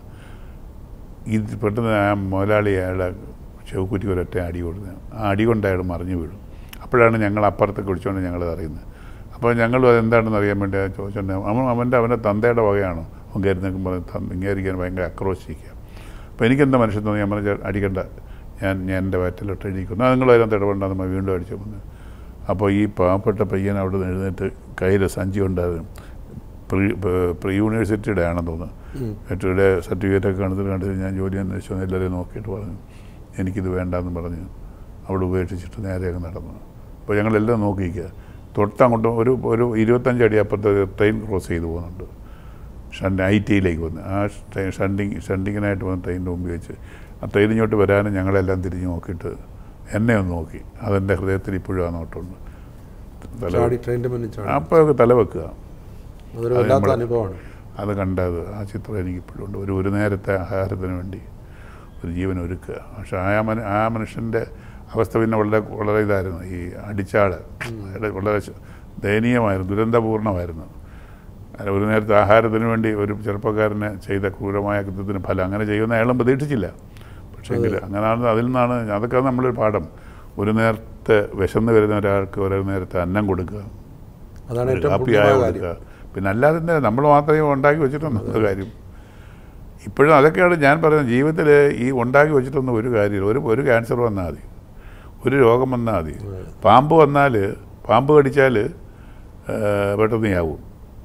ഇത് പെട്ടെന്ന് ആ മുതലാളി അയാളെ ചെവുക്കുറ്റി ഒരൊറ്റ അടി കൊടുത്തത് ആ അടി കൊണ്ട് അയാൾ മറിഞ്ഞു വീഴും അപ്പോഴാണ് ഞങ്ങൾ അപ്പുറത്ത് കുടിച്ചുകൊണ്ട് ഞങ്ങളത് അറിയുന്നത് അപ്പോൾ ഞങ്ങൾ എന്താണെന്ന് അറിയാൻ വേണ്ടി ചോദിച്ചിട്ടുണ്ട് അവൻ അവൻ്റെ അവൻ്റെ തന്തയുടെ വകയാണോ അവൻ കയറി നിൽക്കുമ്പോൾ ഇങ്ങേറിക്കാൻ ഭയങ്കര ആക്രോശിക്കുക അപ്പോൾ എനിക്കെന്താ മനുഷ്യൻ തോന്നി ഞാൻ പറഞ്ഞ അടിക്കണ്ട ഞാൻ ഞാൻ എൻ്റെ വയറ്റിലോട്ട് എഴുതിക്കുന്നു നിങ്ങൾ അതിനകത്ത് ഇടപെടണ്ട നമ്മൾ വീണ്ടും അടിച്ചു വന്നു അപ്പോൾ ഈ പാവപ്പെട്ട പയ്യൻ അവിടെ നിന്ന് എഴുന്നേറ്റ് കയ്യിൽ സഞ്ചി ഉണ്ടായിരുന്നു പ്രീ പ്രീ യൂണിവേഴ്സിറ്റിയുടെ ആണെന്ന് തോന്നുന്നു മറ്റൊരു സർട്ടിഫിക്കറ്റ് ഒക്കെ കണ്ടിട്ട് കണ്ടിട്ട് ഞാൻ ജോലി അന്വേഷിച്ചു വന്ന് എല്ലാവരെയും നോക്കിയിട്ട് പറഞ്ഞു എനിക്കിത് വേണ്ടാന്ന് പറഞ്ഞ് അവിടെ ഉപേക്ഷിച്ചിട്ട് നേരെ അങ്ങ് നടന്നു അപ്പോൾ ഞങ്ങളെല്ലാം നോക്കിയിരിക്കുക തൊട്ടങ്ങോട്ട് ഒരു ഒരു ഇരുപത്തഞ്ച് അടി അപ്പുറത്ത് ഒരു ട്രെയിൻ ക്രോസ് ചെയ്ത് പോകുന്നുണ്ട് ഷണ്ട് ഐ ടിയിലേക്ക് വന്ന് ആ ട്രെയിൻ ഷണ്ടിങ് ഷണ്ടിങ്ങിനായിട്ട് വന്ന് ട്രെയിനിൻ്റെ മുമ്പിൽ വെച്ച് ആ ട്രെയിൻ ഇങ്ങോട്ട് വരാനും ഞങ്ങളെല്ലാം തിരിഞ്ഞ് നോക്കിയിട്ട് എന്നെ ഒന്ന് നോക്കി അതെൻ്റെ ഹൃദയത്തിൽ ഇപ്പോഴും ആ നോട്ടമുണ്ട് തല ചാടി ട്രെയിനിൻ്റെ മുന്നിൽ ചാടി അപ്പോൾ തല വെക്കുക അതൊരു വല്ലാത്ത അനുഭവമാണ് അത് കണ്ടത് ആ ചിത്രം എനിക്ക് ഇപ്പോഴും ഉണ്ട് ഒരു ഒരു നേരത്തെ ആഹാരത്തിന് വേണ്ടി ഒരു ജീവൻ ഒരുക്കുക പക്ഷെ ആ മന ആ മനുഷ്യൻ്റെ അവസ്ഥ പിന്നെ വളരെ വളരെ ഇതായിരുന്നു ഈ അടിച്ചാൾ അയാൾ വളരെ ശ- ദയനീയമായിരുന്നു ദുരന്തപൂർണ്ണമായിരുന്നു അയാൾ ഒരു നേരത്തെ ആഹാരത്തിന് വേണ്ടി ഒരു ചെറുപ്പക്കാരനെ ചെയ്ത ക്രൂരമായ കൃത്യത്തിന് ഫലം അങ്ങനെ ചെയ്യുമെന്ന് അയാളും പ്രതീക്ഷിച്ചില്ല പക്ഷേങ്കിൽ അങ്ങനെയാണ് അതിൽ നിന്നാണ് അതൊക്കെ നമ്മളൊരു പാഠം ഒരു നേരത്തെ വിശന്ന് വരുന്ന ഒരാൾക്ക് ഒരു നേരത്തെ അന്നം കൊടുക്കുക അതാണ് ഒരു ഏറ്റവും കാപ്പി പുണ്യമായ ആയ കാര്യം കൊടുക്കുക പിന്നെ അല്ലാതെ തന്നെ നമ്മൾ മാത്രമേ ഉണ്ടാക്കി വെച്ചിട്ടുണ്ടോ കാര്യം ഇപ്പോഴും അതൊക്കെയാണ് ഞാൻ പറയുന്നത് ജീവിതത്തിൽ ഈ ഉണ്ടാക്കി വെച്ചിട്ടൊന്നും ഒരു കാര്യമില്ല ഒരു ഒരു ക്യാൻസർ വന്നാൽ മതി ഒരു രോഗം വന്നാൽ മതി പാമ്പ് വന്നാൽ പാമ്പ് കടിച്ചാൽ പെട്ടെന്ന് ആവും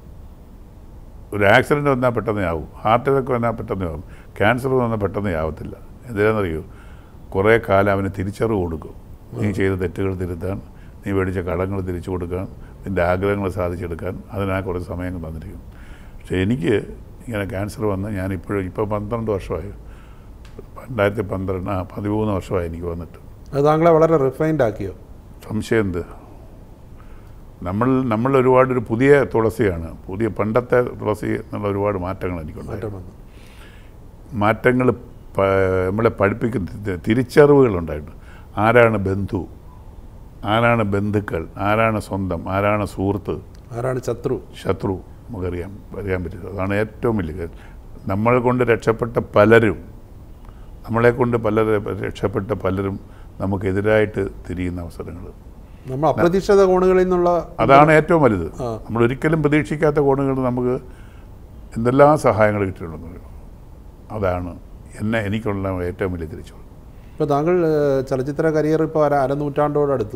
ഒരു ആക്സിഡൻറ്റ് വന്നാൽ പെട്ടെന്ന് ആവും ഹാർട്ട് അറ്റാക്ക് വന്നാൽ പെട്ടെന്ന് ആവും ക്യാൻസർ വന്നാൽ പെട്ടെന്ന് ആവത്തില്ല എന്തിനാണെന്നറിയോ കുറേ കാലം അവന് തിരിച്ചറിവ് കൊടുക്കും നീ ചെയ്ത തെറ്റുകൾ തിരുത്താൻ നീ മേടിച്ച കടങ്ങൾ തിരിച്ചു കൊടുക്കാൻ നിൻ്റെ ആഗ്രഹങ്ങൾ സാധിച്ചെടുക്കാൻ അതിനാ കുറച്ച് സമയം തന്നിരിക്കും പക്ഷേ എനിക്ക് ഇങ്ങനെ ക്യാൻസർ വന്ന് ഞാൻ ഇപ്പോഴും ഇപ്പോൾ പന്ത്രണ്ട് വർഷമായി രണ്ടായിരത്തി പന്ത്രണ്ട് ആ പതിമൂന്ന് വർഷമായി എനിക്ക് വന്നിട്ട് അത് താങ്കളെ വളരെ റിഫൈൻഡ് ആക്കിയോ സംശയം എന്ത് നമ്മൾ നമ്മൾ ഒരുപാട് ഒരു പുതിയ തുളസിയാണ് പുതിയ പണ്ടത്തെ തുളസി എന്നുള്ള ഒരുപാട് മാറ്റങ്ങൾ എനിക്കുണ്ടായി മാറ്റം വന്നു മാറ്റങ്ങൾ പ- നമ്മളെ പഠിപ്പിക്കുന്ന തി- തിരിച്ചറിവുകളുണ്ടായിട്ടുണ്ട് ആരാണ് ബന്ധു ആരാണ് ബന്ധുക്കൾ ആരാണ് സ്വന്തം ആരാണ് സുഹൃത്ത് ആരാണ് ശത്രു ശത്രു നമുക്കറിയാം അറിയാൻ പറ്റുന്നത് അതാണ് ഏറ്റവും വലിയ കാര്യം നമ്മളെ കൊണ്ട് രക്ഷപ്പെട്ട പലരും നമ്മളെ കൊണ്ട് പല രക്ഷപ്പെട്ട പലരും നമുക്കെതിരായിട്ട് തിരിയുന്ന അവസരങ്ങൾ നമ്മൾ അപ്രതീക്ഷിത കോണുകളിൽ നിന്നുള്ള അതാണ് ഏറ്റവും വലുത് ആ. നമ്മൾ ഒരിക്കലും പ്രതീക്ഷിക്കാത്ത കോണുകൾ നമുക്ക് എന്തെല്ലാം സഹായങ്ങൾ കിട്ടിയിട്ടുണ്ടെന്ന് അതാണ് എന്നെ എനിക്കുള്ള ഏറ്റവും വലിയ തിരിച്ചുള്ള ഇപ്പോൾ താങ്കൾ ഏഹ്, ചലച്ചിത്ര കരിയർ ഇപ്പോൾ അര അരനൂറ്റാണ്ടോടടുത്തു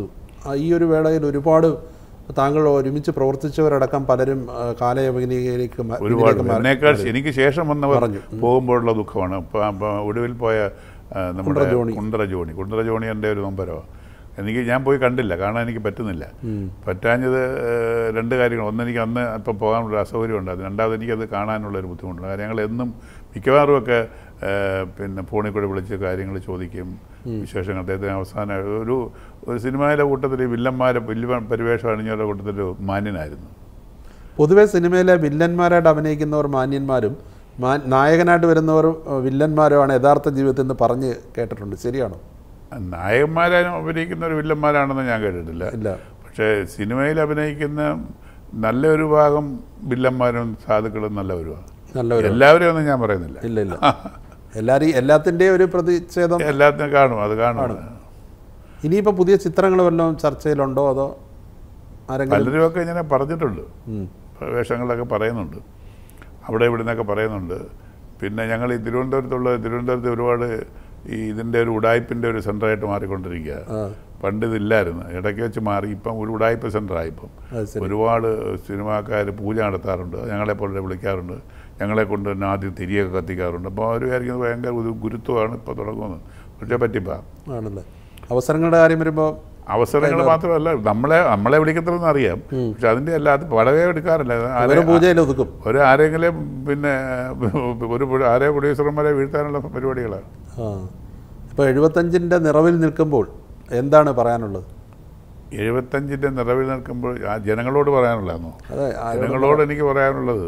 ആ ഈ ഒരു വേളയിൽ ഒരുപാട് താങ്കൾ ഒരുമിച്ച് പ്രവർത്തിച്ചവരടക്കം പലരും ആ, കാലയവനികയിലേക്ക് മ- ഒരുപാട് ഇതിലേക്ക് മാറി. എന്നേക്കാൾ എനിക്ക് ശേഷം വന്നവർ പറഞ്ഞു. പോകുമ്പോഴുള്ള ദുഃഖമാണ് ഇപ്പം അപ്പം ഒടുവിൽ പോയ ആ, നമ്മുടെ Kundara Johnny. Kundara Johnny Kundara Johnny എൻ്റെ ഒരു നമ്പരമാണ് എനിക്ക് ഞാൻ പോയി കണ്ടില്ല കാണാൻ എനിക്ക് പറ്റുന്നില്ല പറ്റാഞ്ഞത് ഏഹ്, രണ്ട് കാര്യങ്ങൾ ഒന്ന് എനിക്ക് അന്ന് അല്പം പോകാനുള്ള അസൗകര്യം ഉണ്ടായിരുന്നു രണ്ടാമത് എനിക്കത് കാണാനുള്ള ഒരു ബുദ്ധിമുട്ടുണ്ട് കാര്യം ഞങ്ങൾ എന്നും മിക്കവാറും ഒക്കെ ഏഹ്, പിന്നെ ഫോണിൽ കൂടെ വിളിച്ച് കാര്യങ്ങൾ ചോദിക്കും വിശേഷങ്ങൾ അദ്ദേഹത്തിന് അവസാനം ഒരു ഒരു സിനിമയിലെ കൂട്ടത്തിൽ ഈ വില്ലന്മാരെ വലിയ പരിവേഷം അണിഞ്ഞവരുടെ കൂട്ടത്തിൽ ഒരു മാന്യനായിരുന്നു പൊതുവെ സിനിമയിലെ വില്ലന്മാരായിട്ട് അഭിനയിക്കുന്നവർ മാന്യന്മാരും മാ- നായകനായിട്ട് വരുന്നവർ ആ, വില്ലന്മാരുമാണ് യഥാർത്ഥ ജീവിതത്തിൽ നിന്ന് പറഞ്ഞ് കേട്ടിട്ടുണ്ട് ശരിയാണോ നായകന്മാരെ അഭിനയിക്കുന്ന ഒരു വില്ലന്മാരാണെന്ന് ഞാൻ കേട്ടിട്ടില്ല ഇല്ല പക്ഷേ സിനിമയിൽ അഭിനയിക്കുന്ന നല്ലൊരു ഭാഗം വില്ലന്മാരും സാധുക്കളും നല്ലവരുമാണ് നല്ലൊരു എല്ലാവരും ഒന്നും ഞാൻ പറയുന്നില്ല ഇല്ല ഇല്ല എല്ലാവരും എല്ലാത്തിൻ്റെയും ഒരു പ്രതിഷേധം എല്ലാത്തിനും കാണും അത് കാണും ഇനിയിപ്പോൾ പുതിയ ചിത്രങ്ങൾ വല്ലതും ചർച്ചയിലുണ്ടോ അതോ ആരെങ്കിലും പലരുമൊക്കെ ഇങ്ങനെ പറഞ്ഞിട്ടുണ്ട് ഉം. വേഷങ്ങളൊക്കെ പറയുന്നുണ്ട് അവിടെ ഇവിടെ നിന്നൊക്കെ പറയുന്നുണ്ട് പിന്നെ ഞങ്ങൾ ഈ തിരുവനന്തപുരത്തുള്ള തിരുവനന്തപുരത്ത് ഒരുപാട് ഈ ഇതിൻ്റെ ഒരു ഉടായ്പിൻ്റെ ഒരു സെൻ്ററായിട്ട് മാറിക്കൊണ്ടിരിക്കുക ആ പണ്ട് ഇതില്ലായിരുന്നു ഇടയ്ക്ക് വെച്ച് മാറി ഇപ്പം ഒരു ഉടായ്പ സെൻ്ററായിപ്പം അത് ശരി ഒരുപാട് സിനിമാക്കാർ പൂജ നടത്താറുണ്ട് ഞങ്ങളെ പോലെ വിളിക്കാറുണ്ട് ഞങ്ങളെ കൊണ്ട് തന്നെ ആദ്യം തിരിയൊക്കെ കത്തിക്കാറുണ്ട് അപ്പോൾ അവർ വിചാരിക്കുന്നത് ഭയങ്കര ഒരു ഗുരുത്വമാണ് ഇപ്പോൾ തുടങ്ങുന്നത് പക്ഷേ പറ്റിപ്പാ ആണല്ലേ അവസരങ്ങളുടെ കാര്യം വരുമ്പോൾ അവസരങ്ങൾ മാത്രമല്ല നമ്മളെ നമ്മളെ വിളിക്കത്തില്ലെന്ന് അറിയാം പക്ഷെ അതിൻ്റെ അല്ല അത് വളരെ എടുക്കാറില്ല അത് ആരെ- ഒരു പൂജയിൽ ഒതുക്കും ഒരു ആരെങ്കിലും പിന്നെ ഒരു പുഴ- ആരെ പ്രൊഡ്യൂസർമാരെ വീഴ്ത്താനുള്ള പരിപാടികളാണ് ആ ഇപ്പോൾ എഴുപത്തഞ്ചിൻ്റെ നിറവിൽ നിൽക്കുമ്പോൾ എന്താണ് പറയാനുള്ളത് എഴുപത്തഞ്ചിൻ്റെ നിറവിൽ നിൽക്കുമ്പോൾ ആ ജനങ്ങളോട് പറയാനുള്ളതാണോ അതെ ആരോടും ജനങ്ങളോട് എനിക്ക് പറയാനുള്ളത്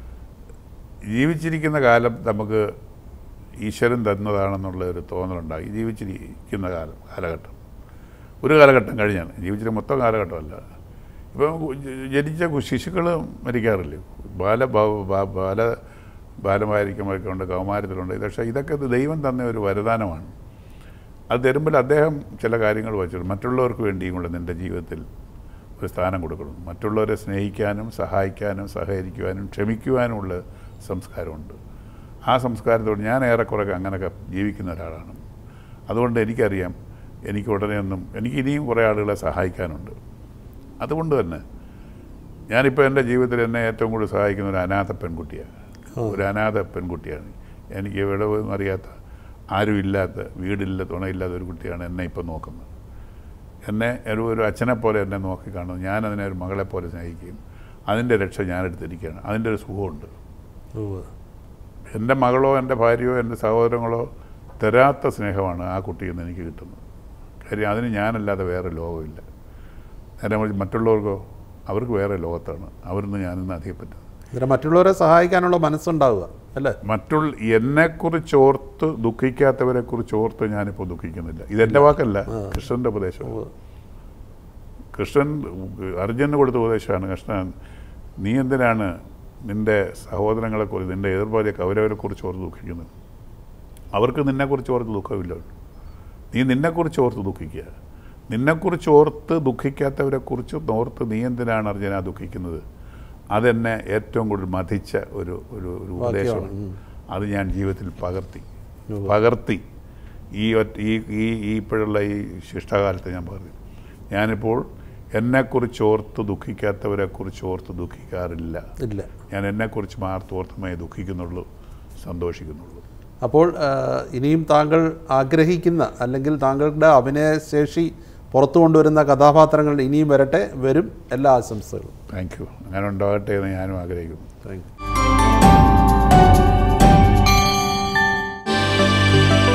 ജീവിച്ചിരിക്കുന്ന കാലം നമുക്ക് ഈശ്വരൻ തന്നതാണെന്നുള്ള ഒരു തോന്നലുണ്ടായി ജീവിച്ചിരിക്കുന്ന കാലം കാലഘട്ടം ഒരു കാലഘട്ടം കഴിഞ്ഞാണ് ജീവിച്ചിട്ട് മൊത്തം കാലഘട്ടമല്ല ഇപ്പം ജ- ജനിച്ച കു- ശിശുക്കൾ മരിക്കാറില്ലേ ബാല ബ- ബ- ബാല ബാലമായിരിക്കുമ്പോഴൊക്കെ ഉണ്ട് കൗമാരത്തിലുണ്ട് പക്ഷേ ഇതൊക്കെ ഇത് ദൈവം തന്ന ഒരു വരദാനമാണ് അത് തരുമ്പോൾ അദ്ദേഹം ചില കാര്യങ്ങൾ വച്ചിട്ടുണ്ട് മറ്റുള്ളവർക്ക് വേണ്ടിയും കൂടെ നിൻ്റെ ജീവിതത്തിൽ ഒരു സ്ഥാനം കൊടുക്കണം മറ്റുള്ളവരെ സ്നേഹിക്കാനും സഹായിക്കാനും സഹകരിക്കുവാനും ക്ഷമിക്കുവാനുമുള്ള സംസ്കാരമുണ്ട് ആ സംസ്കാരത്തോട് ഞാൻ ഏറെക്കുറെ അങ്ങനെയൊക്കെ ജീവിക്കുന്ന ഒരാളാണ് അതുകൊണ്ട് എനിക്കറിയാം എനിക്ക് ഉടനെ ഒന്നും എനിക്ക് ഇനിയും കുറേ ആളുകളെ സഹായിക്കാനുണ്ട് അതുകൊണ്ട് തന്നെ ഞാനിപ്പോൾ എൻ്റെ ജീവിതത്തിൽ എന്നെ ഏറ്റവും കൂടുതൽ സഹായിക്കുന്ന ഒരു അനാഥ പെൺകുട്ടിയാണ് ഒരു അനാഥ പെൺകുട്ടിയാണ് എനിക്ക് എവിടെ പോയെന്നും അറിയാത്ത ആരുമില്ലാത്ത വീടില്ല തുണയില്ലാത്ത ഒരു കുട്ടിയാണ് എന്നെ ഇപ്പം നോക്കുന്നത് എന്നെ ഒരു ഒരു അച്ഛനെ പോലെ എന്നെ നോക്കി കാണുന്നു ഞാൻ അതിനെ ഒരു മകളെ പോലെ സ്നേഹിക്കുകയും അതിൻ്റെ രക്ഷ ഞാനെടുത്തിരിക്കുകയാണ് അതിൻ്റെ ഒരു സുഖമുണ്ട് ഉവ്വ്. എൻ്റെ മകളോ എൻ്റെ ഭാര്യയോ എൻ്റെ സഹോദരങ്ങളോ തരാത്ത സ്നേഹമാണ് ആ കുട്ടിയിൽ നിന്ന് എനിക്ക് കിട്ടുന്നത് കാര്യം അതിന് ഞാനല്ലാതെ വേറെ ലോകമില്ല നേരെ മറിച്ച് മറ്റുള്ളവർക്കോ അവർക്ക് വേറെ ലോകത്താണ് അവരിന്ന് ഞാനിന്ന് അധികപ്പറ്റുന്നത് അന്നേരം മറ്റുള്ളവരെ സഹായിക്കാനുള്ള മനസ്സുണ്ടാവുക അല്ലേ മറ്റുള്ള എന്നെക്കുറിച്ച് ഓർത്ത് ദുഃഖിക്കാത്തവരെ കുറിച്ച് ഓർത്ത് ഞാനിപ്പോൾ ദുഃഖിക്കുന്നില്ല ഇതെൻ്റെ വാക്കല്ല കൃഷ്ണൻ്റെ ഉപദേശം കൃഷ്ണൻ അർജുനന് കൊടുത്ത ഉപദേശമാണ് കൃഷ്ണൻ നീ എന്തിനാണ് നിൻ്റെ സഹോദരങ്ങളെക്കുറിച്ച് നിൻ്റെ എതിർഭാര്യ കൗരവരെക്കുറിച്ച് ഓർത്ത് ദുഃഖിക്കുന്നത് അവർക്ക് നിന്നെക്കുറിച്ച് ഓർത്ത് ദുഃഖമില്ല നീ നിന്നെക്കുറിച്ച് ഓർത്ത് ദുഃഖിക്കുക നിന്നെക്കുറിച്ച് ഓർത്ത് ദുഃഖിക്കാത്തവരെക്കുറിച്ച് ഓർത്ത് നീ എന്തിനാണ് അർജുന ദുഃഖിക്കുന്നത് അതെന്നെ ഏറ്റവും കൂടുതൽ മതിച്ച ഒരു ഒരു ഒരു ഉപദേശമാണ് അത് ഞാൻ ജീവിതത്തിൽ പകർത്തി പകർത്തി ഈ ഒറ്റ- ഈ ഈ ഈ ഇപ്പോഴുള്ള ഈ ശിഷ്ടകാലത്ത് ഞാൻ പറഞ്ഞു ഞാനിപ്പോൾ എന്നെക്കുറിച്ച് ഓർത്ത് ദുഃഖിക്കാത്തവരെക്കുറിച്ച് ഓർത്ത് ദുഃഖിക്കാറില്ല ഇല്ല ഞാൻ എന്നെക്കുറിച്ച് മാർത്തോർത്തമായി ദുഃഖിക്കുന്നുള്ളൂ സന്തോഷിക്കുന്നുള്ളൂ അപ്പോൾ ആ, ഇനിയും താങ്കൾ ആഗ്രഹിക്കുന്ന അല്ലെങ്കിൽ താങ്കളുടെ അഭിനയശേഷി പുറത്തു കൊണ്ടുവരുന്ന കഥാപാത്രങ്ങൾ ഇനിയും വരട്ടെ വരും എല്ലാ ആശംസകളും താങ്ക് യു അങ്ങനെ ഉണ്ടാകട്ടെ എന്ന് ഞാനും ആഗ്രഹിക്കുന്നു താങ്ക് യു